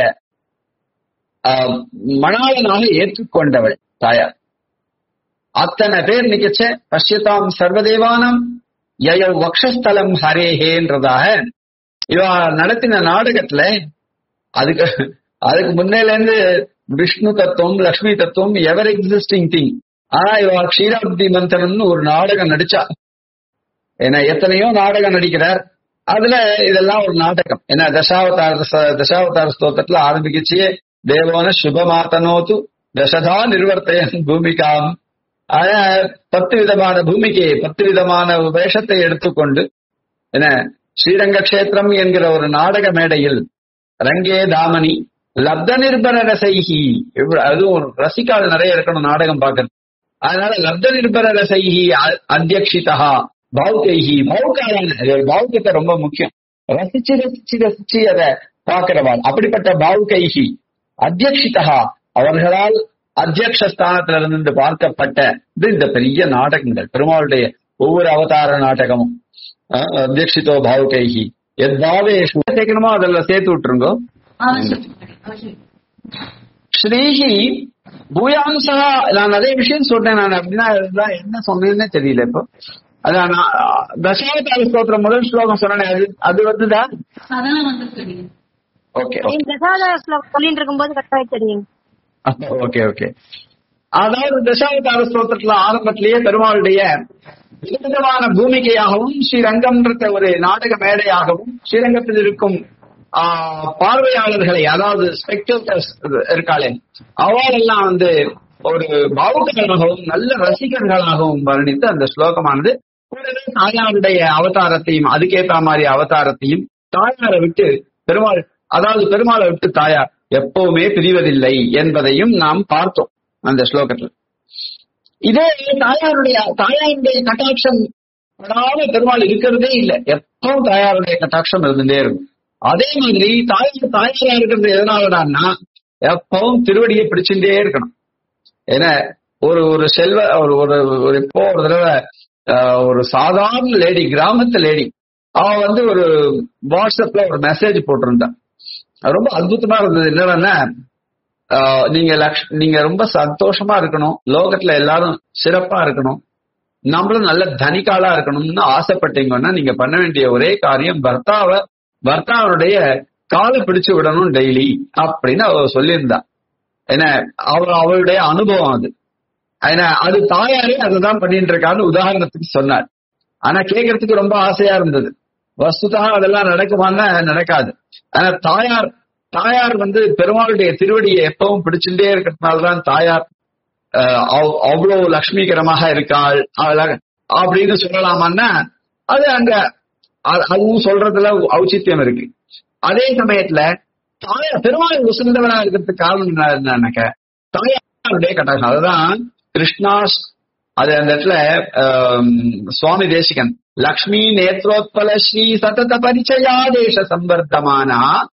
ஆஹ், மணாளனாக ஏற்றுக்கொண்டவள் தாயார் அத்தனை பேர் நிகழ்ச்ச பஷ்யதாம் சர்வதேவானம் யயோ வக்ஷஸ்தலம் ஹரேஹேன்றதாக இவ நடத்தின நாடகத்துல அதுக்கு அதுக்கு முன்னையில இருந்து விஷ்ணு தத்துவம் லக்ஷ்மி தத்துவம் எவர் எக்ஸிஸ்டிங் திங் ஆனா இவ க்ஷீராப்தி மந்திரம்னு ஒரு நாடகம் நடிச்சா ஏன்னா எத்தனையோ நாடகம் நடிக்கிறார் அதுல இதெல்லாம் ஒரு நாடகம் ஏன்னா தசாவதார ச- தசாவதார ஸ்தோத்திரத்துல ஆரம்பிக்கிச்சு தேவோன சுபமாத்தனோத்து தசதா நிர்வர்த்தயன் பூமிகாம் ஆனா பத்து விதமான பூமிக்கையை பத்து விதமான வேஷத்தை எடுத்துக்கொண்டு என்ன ஸ்ரீரங்க கஷேத்திரம் என்கிற ஒரு நாடக மேடையில் ரங்கே தாமனி லப்த நிர்பர ரசைஹி இவ்வ- அதுவும் ஒரு ரசிகால் நிறைய இருக்கணும் நாடகம் பார்க்கறது அதனால லப்த நிர்பர ரசைஹி அ- அத்தியக்ஷிதா பௌக்கைஹி பௌக்காலான பௌக்கத்தை ரொம்ப முக்கியம் ரசிச்சு ரசிச்சு ரசிச்சு அதை பார்க்கிறவாள் அப்படிப்பட்ட பௌக்கைஹி அத்தியக்ஷிதா அவர்களால் அத்தியக்ஷ ஸ்தானத்துல இருந்து பார்க்கப்பட்ட இது இந்த பெரிய நாடகங்கள் பெருமாளுடைய ஒவ்வொரு அவதார நாடகமும் அஹ், அத்தியக்ஷிதோ பாவுகைஹி எத்பாவேஷு சேர்க்கணுமோ அதில் சேர்த்து விட்டுருங்கோ அவசியம் அவசியம் ஸ்ரீஹி பூயாம்சா நான் நிறைய விஷயம் சொன்னேன் நான் அப்படின்னா இதெல்லாம் என்ன சொன்னேன்னே தெரியல இப்போ அதான் நான் தசாவதார ஸ்தோத்திரம் முதல் ஸ்லோகம் சொன்னேன் அது அது வந்துதா அதெல்லாம் வந்துருக்கு ஓகே இந்த தசாவதார ஸ்லோகம் சொல்லிட்டு இருக்கும்போது கரெக்டாக தெரியும் ஓகே ஓகே அதாவது தசாவதார ஸ்தோத்திரத்துல ஆரம்பத்திலேயே பெருமாளுடைய விதவிதமான பூமிகையாகவும் ஸ்ரீரங்கம்ன்ற ஒரு நாடக மேடையாகவும் ஸ்ரீரங்கத்தில் இருக்கும் ஆஹ், பார்வையாளர்களை அதாவது ஸ்பெக்டேட்டர்ஸ் இருக்காளே அவளெல்லாம் வந்து ஒரு பாவுகர்களாகவும் நல்ல ரசிகர்களாகவும் வர்ணித்து அந்த ஸ்லோகமானது கூடவே தாயாருடைய அவதாரத்தையும் அதுக்கேற்ற மாதிரி அவதாரத்தையும் தாயாரை விட்டு பெருமாள் அதாவது பெருமாளை விட்டு தாயார் எப்பவுமே பிரிவதில்லை என்பதையும் நாம் பார்த்தோம் அந்த ஸ்லோகத்துல இதே தாயாருடைய தாயாருடைய கட்டாட்சம் படாத பெருமாள் இருக்கிறதே இல்லை எப்பவும் தாயாருடைய கட்டாட்சம் இருந்துட்டே இருக்கும் அதே மாதிரி தாயார் தாயாரா இருக்கிறது எதனாலடான்னா எப்பவும் திருவடியை பிடிச்சுட்டே இருக்கணும் ஏன்னா ஒரு ஒரு செல்வ ஒரு ஒரு ஒரு இப்போ ஒரு தடவை ஆஹ், ஒரு சாதாரண லேடி கிராமத்து லேடி அவ வந்து ஒரு வாட்ஸ்அப்ல ஒரு மெசேஜ் போட்டிருந்தா அது ரொம்ப அற்புதமா இருந்தது என்னன்னா ஆஹ், நீங்க லக்ஷ் நீங்க ரொம்ப சந்தோஷமா இருக்கணும் லோகத்துல எல்லாரும் சிறப்பா இருக்கணும் நம்மளும் நல்ல தனிக்காலா இருக்கணும்னு ஆசைப்பட்டீங்கன்னா நீங்க பண்ண வேண்டிய ஒரே காரியம் பர்த்தாவை பர்த்தாவுடைய காலை பிடிச்சு விடணும் டெய்லி அப்படின்னு அவ சொல்லியிருந்தா ஏன்னா அவர் அவருடைய அனுபவம் அது ஏன்னா அது தாயாரே அதுதான் பண்ணிட்டு இருக்கான்னு உதாரணத்துக்கு சொன்னார் ஆனா கேட்கறதுக்கு ரொம்ப ஆசையா இருந்தது வஸ்துதா அதெல்லாம் நடக்குமான்னா நடக்காது ஆனா தாயார் தாயார் வந்து பெருமாளுடைய திருவடியை எப்பவும் பிடிச்சுட்டே இருக்கிறதுனாலதான் தாயார் ஆஹ், அவ்- அவ்வளவு லட்சுமிகரமாக இருக்காள் அழக- அப்படின்னு சொல்லலாமான்னா அது அங்க அ- அதுவும் சொல்றதுல ஔச்சித்யம் இருக்கு அதே சமயத்துல தாயார் பெருமாள் உசந்தவனா இருக்கிறதுக்கு காரணம் என்ன என்னன்னாக்க தாயாருடைய கட்டாட்சம் அதுதான் கிருஷ்ணாஸ் அது அந்த இடத்துல ஆம், சுவாமி தேசிகன் லக்ஷ்மி நேத்ரோத்பல ஸ்ரீ சதத பரிச்சயாதேச சம்பர்த்தமானா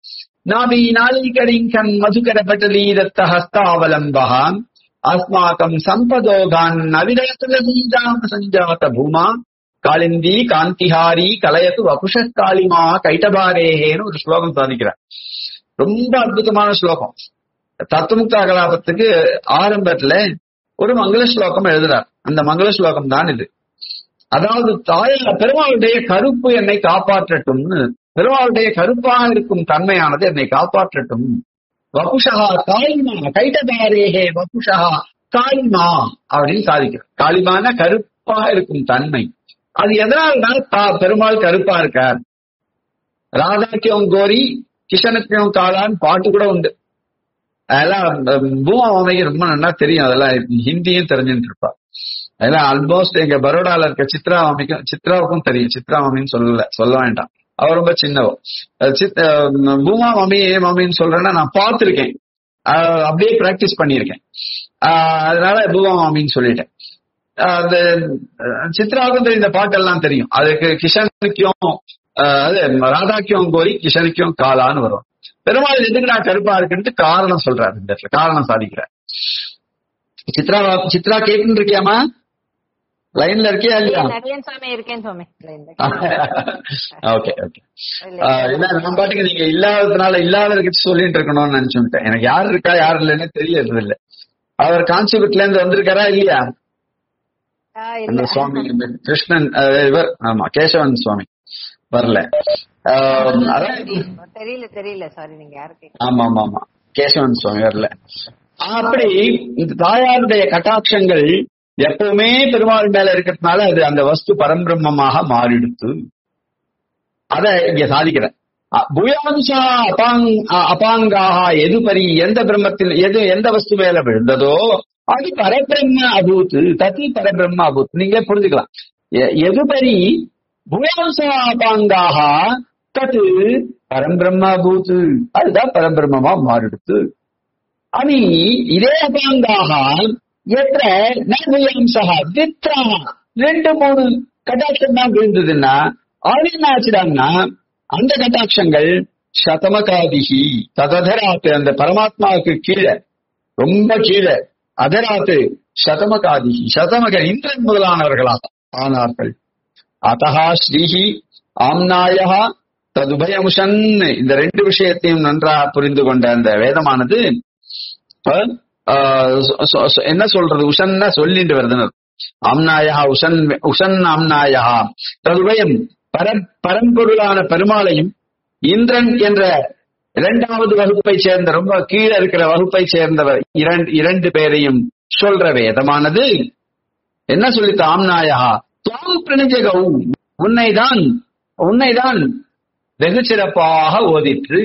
நாபி நாளிகரிங்கன் மதுகர பட்டலீ தத்த ஹஸ்தாவலம்பः அஸ்மாக்கம் சம்பதோகான் நவிரத்துலீதாம் சஞ்சாத பூமா காளிந்தி காந்திஹாரி கலயத்து வபுஷ காளிமா கைட்டபாரேகேன்னு ஒரு ஸ்லோகம் சாதிக்கிறார் ரொம்ப அற்புதமான ஸ்லோகம் தத்துவமுக்தா கலாபத்துக்கு ஆரம்பத்துல ஒரு மங்கள ஸ்லோகம் எழுதுறார் அந்த மங்கள ஸ்லோகம் தான் இது அதாவது தாயார் பெருமாளுடைய கருப்பு என்னை காப்பாற்றட்டும்னு பெருமாளுடைய கருப்பாக இருக்கும் தன்மையானது என்னை காப்பாற்றட்டும் வபுஷா காளிமா கைட்டதாரேகே வபுஷா காளிமா அப்படின்னு சாதிக்கிறார் காளிமான கருப்பாக இருக்கும் தன்மை அது எதனால்னா தா- பெருமாள் கருப்பா இருக்கார் ராதாக்கியம் கோரி கிஷனுக்கியம் காளான் பாட்டு கூட உண்டு அதெல்லாம் உம், பூமா மாமைக்கு ரொம்ப நல்லா தெரியும் அதெல்லாம் ஹிந்தியும் தெரிஞ்சுட்டு இருப்பா அதெல்லாம் ஆல்மோஸ்ட் எங்க பரோடால இருக்க சித்ரா மாமிக்கும் சித்ராவுக்கும் தெரியும் சித்ரா மாமின்னு சொல்லல சொல்ல வேண்டாம் அவ ரொம்ப சின்னவ அஹ் சித்- அஹ் பூமா மாமி ஏ மாமின்னு சொல்றேன்னா நான் பார்த்திருக்கேன் ஆஹ் அப்படியே பிராக்டிஸ் பண்ணியிருக்கேன் ஆஹ் அதனால பூவாமாமின்னு சொல்லிட்டேன் ஆஹ் அந்த அஹ் சித்ராவுக்கும் தெரியும் இந்த பாட்டெல்லாம் தெரியும் அதுக்கு கிஷனுக்கும் ஆஹ் அது ராதாக்கும் கோரி கிஷனுக்கும் காலான்னு வரும் பெருமாள் எதுக்கு நான் கருப்பா இருக்குன்ட்டு காரணம் சொல்றாரு இந்த இடத்துல காரணம் சாதிக்கிறார் சித்ரா சித்ரா கேட்டுன்னு இருக்கியாமா லைன்ல இருக்கியா இல்லையா நடிகன் சுவாமி இருக்கேன் சுவாமி ஓகே ஓகே என்ன நம்ம பாட்டுக்கு நீங்க இல்லாததுனால இல்லாததுக்கு சொல்லிட்டு இருக்கணும்னு நினைச்சுட்டேன் எனக்கு யார் இருக்கா யார் இல்லைன்னு தெரியறது இல்ல அவர் காஞ்சிபுரத்துல இருந்து வந்திருக்காரா இல்லையா அந்த சுவாமி இந்த கிருஷ்ணன் அஹ், இவர் ஆமா கேசவன் சுவாமி வரல ஆஹ், அதான் தெரியல தெரியல சாரி நீங்க யாரு கேட்க ஆமா ஆமா ஆமா கேசவன் சுவாமி வரல அப்படி இந்த தாயாருடைய கட்டாட்சங்கள் எப்பவுமே பெருமாள் மேல இருக்கிறதுனால அது அந்த வஸ்து பரம்பிரம்மமாக மாறிடுத்து அத இங்க சாதிக்கிற புயாம்சா அபாங் அ- அபாங்காக எது பரி எந்த பிரம்மத்தில் எது எந்த வஸ்து மேல விழுந்ததோ அது பரபிரம்ம அபூத் தத்தி பரபிரம்ம அபூத் நீங்க புரிஞ்சுக்கலாம் எ- எது பரி புயாம்சா அபாங்காக தத்து பரம்பிரம்ம அபூத் அதுதான் பரபிரம்மமா மாறிடுத்து అని ఇదే అపాంగాహ ఎత్ర నభయాంశ విత్రా ரெண்டு மூணு கட்டாட்சம் தான் விழுந்ததுன்னா அது என்ன ஆச்சுடாங்கன்னா அந்த கட்டாட்சங்கள் சதமகாதிகி தததராத்து அந்த பரமாத்மாவுக்கு கீழே ரொம்ப கீழே அதராத்து சதமகாதிகி சதமக இந்திரன் முதலானவர்களாக ஆனார்கள் அத்தகா ஸ்ரீஹி ஆம்னாயா ததுபயமுஷன் இந்த ரெண்டு விஷயத்தையும் நன்றாக புரிந்து கொண்ட அந்த வேதமானது அஹ், ஆஹ், சொ- சொ- என்ன சொல்றது உஷன்னா சொல்லிட்டு வருதுன்னு ஆம்னாயா உஷன் உஷன் ஆம்னாயா ததுபயம் பர பரம்பொருளான பெருமாளையும் இந்திரன் என்ற இரண்டாவது வகுப்பை சேர்ந்த ரொம்ப கீழே இருக்கிற வகுப்பை சேர்ந்தவர் இரண்டு இரண்டு பேரையும் சொல்ற வேதமானது என்ன சொல்லித்த ஆம்னாயா துவாம் பிரணிஜகௌ உன்னைதான் உன்னைதான் வெகு சிறப்பாக ஓதிற்று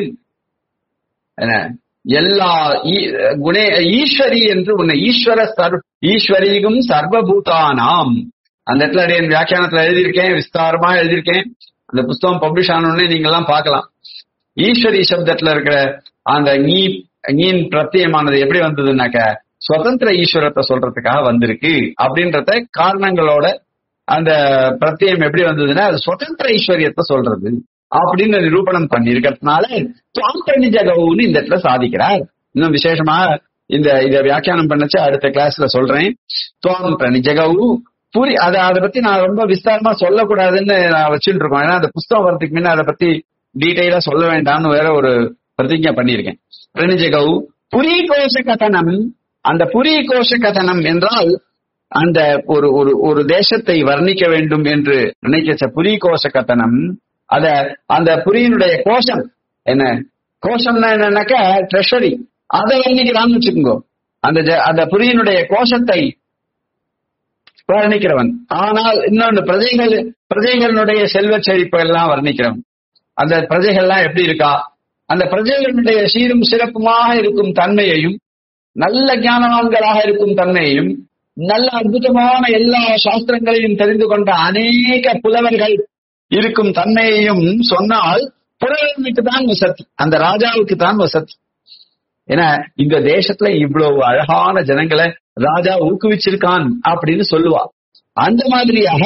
என்ன எல்லா ஈ- குணே ஈஸ்வரி என்று உன்னை ஈஸ்வர சர்வ ஈஸ்வரீகும் சர்வபூதானாம் அந்த இடத்துல அப்படியே என் வியாக்கியானத்துல எழுதியிருக்கேன் விஸ்தாரமா எழுதியிருக்கேன் அந்த புஸ்தகம் பப்ளிஷ் ஆனோடனே நீங்க எல்லாம் பார்க்கலாம் ஈஸ்வரி சப்தத்துல இருக்கிற அந்த நீ நீன் பிரத்யமானது எப்படி வந்ததுன்னாக்க சுதந்திர ஈஸ்வரத்தை சொல்றதுக்காக வந்திருக்கு அப்படின்றத காரணங்களோட அந்த பிரத்யம் எப்படி வந்ததுன்னா அது சுதந்திர ஈஸ்வரியத்தை சொல்றது அப்படின்னு நிரூபணம் பண்ணியிருக்கிறதுனால துவாம்பரணி ஜகவுன்னு இந்த இடத்துல சாதிக்கிறார் இன்னும் விசேஷமா இந்த இத வியாக்கியானம் பண்ணச்சு அடுத்த கிளாஸ்ல சொல்றேன் துவாம் பிரணி ஜகவு புரி அத அதை பத்தி நான் ரொம்ப விஸ்தாரமா சொல்லக்கூடாதுன்னு நான் வச்சுட்டு இருக்கோம் ஏன்னா அந்த புஸ்தகம் வரதுக்கு முன்ன அதை பத்தி டீட்டெயிலா சொல்ல வேண்டாம்னு வேற ஒரு பிரதிஜை பண்ணியிருக்கேன் பிரணிஜகவு புரி கோஷ கதனம் அந்த புரி கோஷ கதனம் என்றால் அந்த ஒரு ஒரு ஒரு தேசத்தை வர்ணிக்க வேண்டும் என்று நினைக்க புரி கோஷ கதனம் அத அந்த புரியினுடைய கோஷம் என்ன கோஷம்னா என்னன்னாக்கா ட்ரெஷரி அதை வர்ணிக்கிறான்னு வச்சுக்கோங்க அந்த ஜ- அந்த புரியினுடைய கோஷத்தை வர்ணிக்கிறவன் ஆனால் இன்னொன்று பிரஜைகள் பிரஜைகளுடைய செல்வ செழிப்பு எல்லாம் வர்ணிக்கிறவன் அந்த பிரஜைகள்லாம் எப்படி இருக்கா அந்த பிரஜைகளுடைய சீரும் சிறப்புமாக இருக்கும் தன்மையையும் நல்ல ஞானவான்களாக இருக்கும் தன்மையையும் நல்ல அற்புதமான எல்லா சாஸ்திரங்களையும் தெரிந்து கொண்ட அநேக புலவர்கள் இருக்கும் தன்மையையும் சொன்னால் புலவனுக்கு தான் வசதி அந்த ராஜாவுக்கு தான் வசதி ஏன்னா இந்த தேசத்துல இவ்வளவு அழகான ஜனங்களை ராஜா ஊக்குவிச்சிருக்கான் அப்படின்னு சொல்லுவா அந்த மாதிரியாக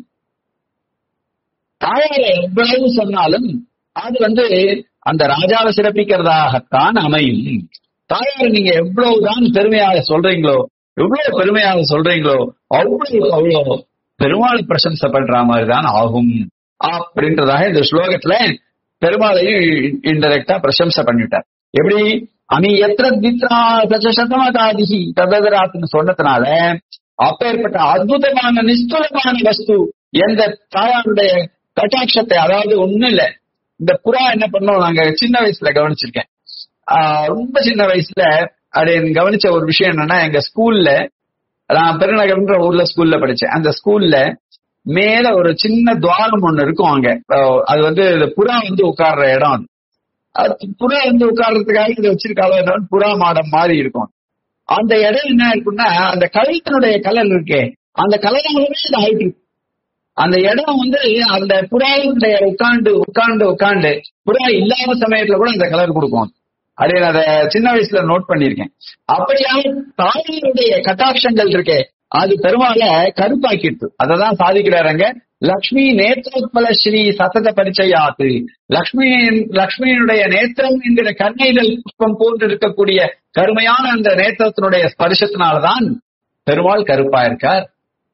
தாயாரை எவ்வளவு சொன்னாலும் அது வந்து அந்த ராஜாவை சிறப்பிக்கிறதாகத்தான் அமையும் தாயாரை நீங்க எவ்வளவுதான் பெருமையாக சொல்றீங்களோ எவ்வளவு பெருமையாக சொல்றீங்களோ அவ்வளவு அவ்வளோ பெருமாள் பிரசம்சை பண்ற மாதிரி தான் ஆகும் அப்படின்றதாக இந்த ஸ்லோகத்துல பெருமாளையும் இன்டெரக்டா பிரசம்சை பண்ணிட்டார் எப்படி அமி எத்திர தித்ரா சச்ச சதமதாதிகி தததராத்துன்னு சொன்னதுனால அப்பேற்பட்ட அற்புதமான நிஸ்துலமான வஸ்து எந்த தாயாருடைய கட்டாட்சத்தை அதாவது ஒண்ணும் இல்ல இந்த புறா என்ன பண்ணோம் நாங்க சின்ன வயசுல கவனிச்சிருக்கேன் ஆஹ் ரொம்ப சின்ன வயசுல அது எனக்கு கவனிச்ச ஒரு விஷயம் என்னன்னா எங்க ஸ்கூல்ல நான் பெருநகர்ன்ற ஊர்ல ஸ்கூல்ல படிச்சேன் அந்த ஸ்கூல்ல மேல ஒரு சின்ன துவாரம் ஒண்ணு இருக்கும் அங்க அஹ் அது வந்து இந்த புறா வந்து உட்கார்ற இடம் அது அது புறா வந்து உட்கார்றதுக்காக இதை வச்சிருக்காளோ என்னன்னு புறா மாடம் மாதிரி இருக்கும் அந்த இடம் என்ன இருக்குன்னா அந்த கழுத்தினுடைய கலர் இருக்கே அந்த கலராகவே இது ஆயிட்டு இருக்கு அந்த இடம் வந்து அந்த புறாவினுடைய உட்காந்து உட்காந்து உட்காந்து புறா இல்லாத சமயத்துல கூட அந்த கலர் கொடுக்கும் அதை நான் அதை சின்ன வயசுல நோட் பண்ணியிருக்கேன் அப்படியாக தாயாருடைய கட்டாட்சங்கள் இருக்கே அது பெருமாள கருப்பாக்கிட்டு அததான் சாதிக்கிறாருங்க லக்ஷ்மி நேத்ரோத்பல ஸ்ரீ சதத பரிச்சயாத்து லக்ஷ்மி லக்ஷ்மியினுடைய நேத்திரம் என்கிற கண்ணைதல் புஷ்பம் போன்று இருக்கக்கூடிய கருமையான அந்த நேத்திரத்தினுடைய ஸ்பர்சத்தினால்தான் பெருமாள் கருப்பா இருக்கார்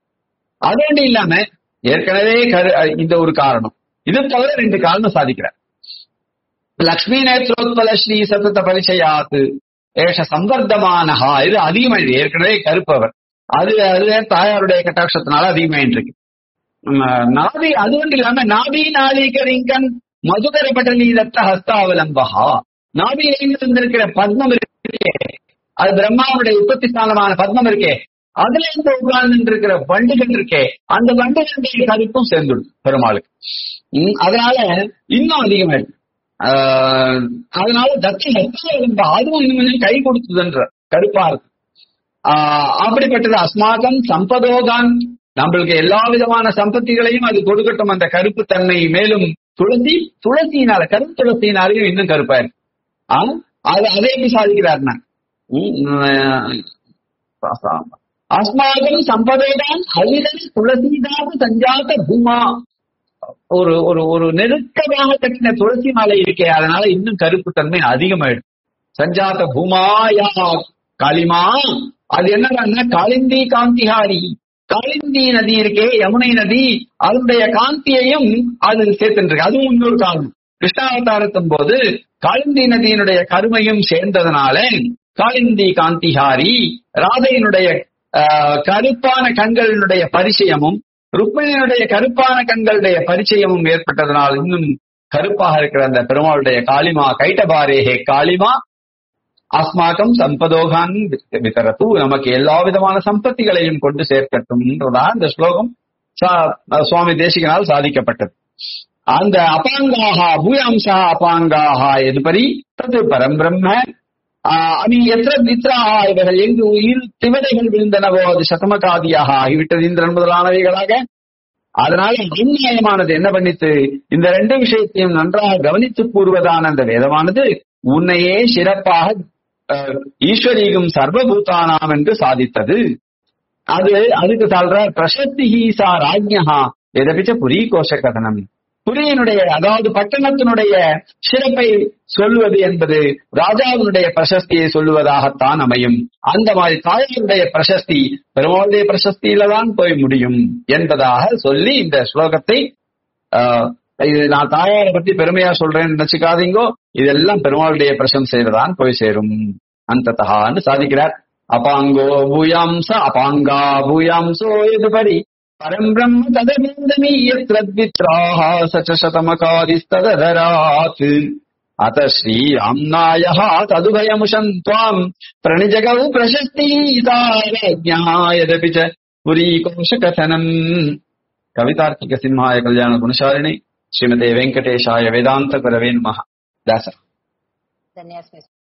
அது ஒன்றும் இல்லாம ஏற்கனவே கரு இந்த ஒரு காரணம் இது தவிர ரெண்டு காரணம் சாதிக்கிறார் லக்ஷ்மி நேத்ரோத்பல ஸ்ரீ சதத பரிச்சயாத்து ஏஷ சம்பர்தமானஹா இது அதிகமாயிடுது ஏற்கனவே கருப்பவர் அது அது தாயாருடைய கட்டாட்சத்தினால அதிகமாயிட்டு இருக்கு உம், நாபி அது ஒன்றும் இல்லாம நாபி நாளிகரிங்கன் மதுகர பட்டலி தத்த ஹஸ்தாவலம்பகா நாபியிலிருந்து இருந்திருக்கிற பத்மம் இருக்கே அது பிரம்மாவுடைய உற்பத்தி ஸ்தானமான பத்மம் இருக்கே அதுல இருந்து உட்கார்ந்து இருக்கிற வண்டுகள் இருக்கே அந்த வண்டுகளுடைய கருப்பும் சேர்ந்துடும் பெருமாளுக்கு உம், அதனால இன்னும் அதிகமாயிடும் ஆஹ், அதனால தத்தி ஹஸ்தாவலம்பா அதுவும் இன்னும் கொஞ்சம் கை கொடுத்ததுன்ற கருப்பா இருக்கு ஆஹ் அப்படிப்பட்டது அஸ்மாகம் சம்பதோகான் நம்மளுக்கு எல்லா விதமான சம்பத்திகளையும் அது கொடுக்கட்டும் அந்த கருப்பு தன்மை மேலும் துளசி துளசியினால கருப்பு துளசியினாலையும் இன்னும் கருப்பாயிருக்கு ஆஹ் அது அதை எப்படி சாதிக்கிறார்னா உம், ஆஹ், அஸ்மாகம் சம்பதோகான் அவிதன் துளசிதாக சஞ்சாத பூமா ஒரு ஒரு ஒரு நெருக்கமாக கட்டின துளசி மாலை இருக்கே அதனால இன்னும் கருப்பு தன்மை அதிகமாயிடும் சஞ்சாத பூமாயா காளிமா அது என்னன்னா காளிந்தி காந்திஹாரி காளிந்தி நதி இருக்கே யமுனை நதி அதனுடைய காந்தியையும் அது சேர்த்துருக்கு அதுவும் இன்னொரு காரணம் கிருஷ்ணாவதாரத்தின் போது காளிந்தி நதியினுடைய கருமையும் சேர்ந்ததுனால காளிந்தி காந்திஹாரி ராதையினுடைய ஆஹ், கருப்பான கண்களினுடைய பரிச்சயமும் ருக்மிணியினுடைய கருப்பான கண்களுடைய பரிச்சயமும் ஏற்பட்டதனால் இன்னும் கருப்பாக இருக்கிற அந்த பெருமாளுடைய காளிமா கைட்டபாரேஹே காளிமா அஸ்மாக்கம் சம்பதோகான் விதரத்து நமக்கு எல்லா விதமான சம்பத்திகளையும் கொண்டு சேர்க்கட்டும்ன்றதா இந்த ஸ்லோகம் சா- சுவாமி தேசிகனால் சாதிக்கப்பட்டது அந்த அபாங்காக பூயாம்சா அபாங்காக எதுபரி தது பரம் பிரம்ம ஆஹ் அனி எத்திர மித்ராக இவர்கள் எங்கு உயிர் திவதைகள் விழுந்தனவோ அது சதமகாதியாக ஆகிவிட்டது இந்திரன் முதலானவைகளாக அதனால அந்நியாயமானது என்ன பண்ணித்து இந்த ரெண்டு விஷயத்தையும் நன்றாக கவனித்து கூறுவதான அந்த வேதமானது உன்னையே சிறப்பாக அஹ், ஈஸ்வரீகம் சர்வபூதானாம் என்று சாதித்தது அது அதுக்கு சொல்ற பிரசத்தி ஹீசா ராஜ்யா எதபிச்ச புரி கோஷ கதனம் புரியினுடைய அதாவது பட்டணத்தினுடைய சிறப்பை சொல்லுவது என்பது ராஜாவினுடைய பிரசஸ்தியை சொல்லுவதாகத்தான் அமையும் அந்த மாதிரி தாயாருடைய பிரசஸ்தி பெருமாளுடைய பிரசஸ்தியில தான் போய் முடியும் என்பதாக சொல்லி இந்த ஸ்லோகத்தை ஆஹ், இது நான் தாயாரை பத்தி பெருமையா சொல்றேன்னு நினைச்சுக்காதீங்கோ இதெல்லாம் பெருமாளுடைய பிரசம்சையில தான் போய் சேரும் அந்ததகான்னு சாதிக்கிறார் அபாங்கோ பூயாம்ச அபாங்கா பூயாம்சோ எதுபரி பரம் பிரம்ம ததவிந்தமி யத்ரத்வித்ராஹ சச்ச சதமகாதிஸ்ததராத் அத ஸ்ரீராம்நாயः ததுபயமுஷம் त्वाम् प्रणिजगौ प्रशस्तीतारज्ञः यदपि च पुरीकोशकथनम् कवितार्किकसिंहाय कल्याणगुणशालिनि श्रीमते वेङ्कटेशाय वेदान्तगुरवे नमः दास धन्यवाद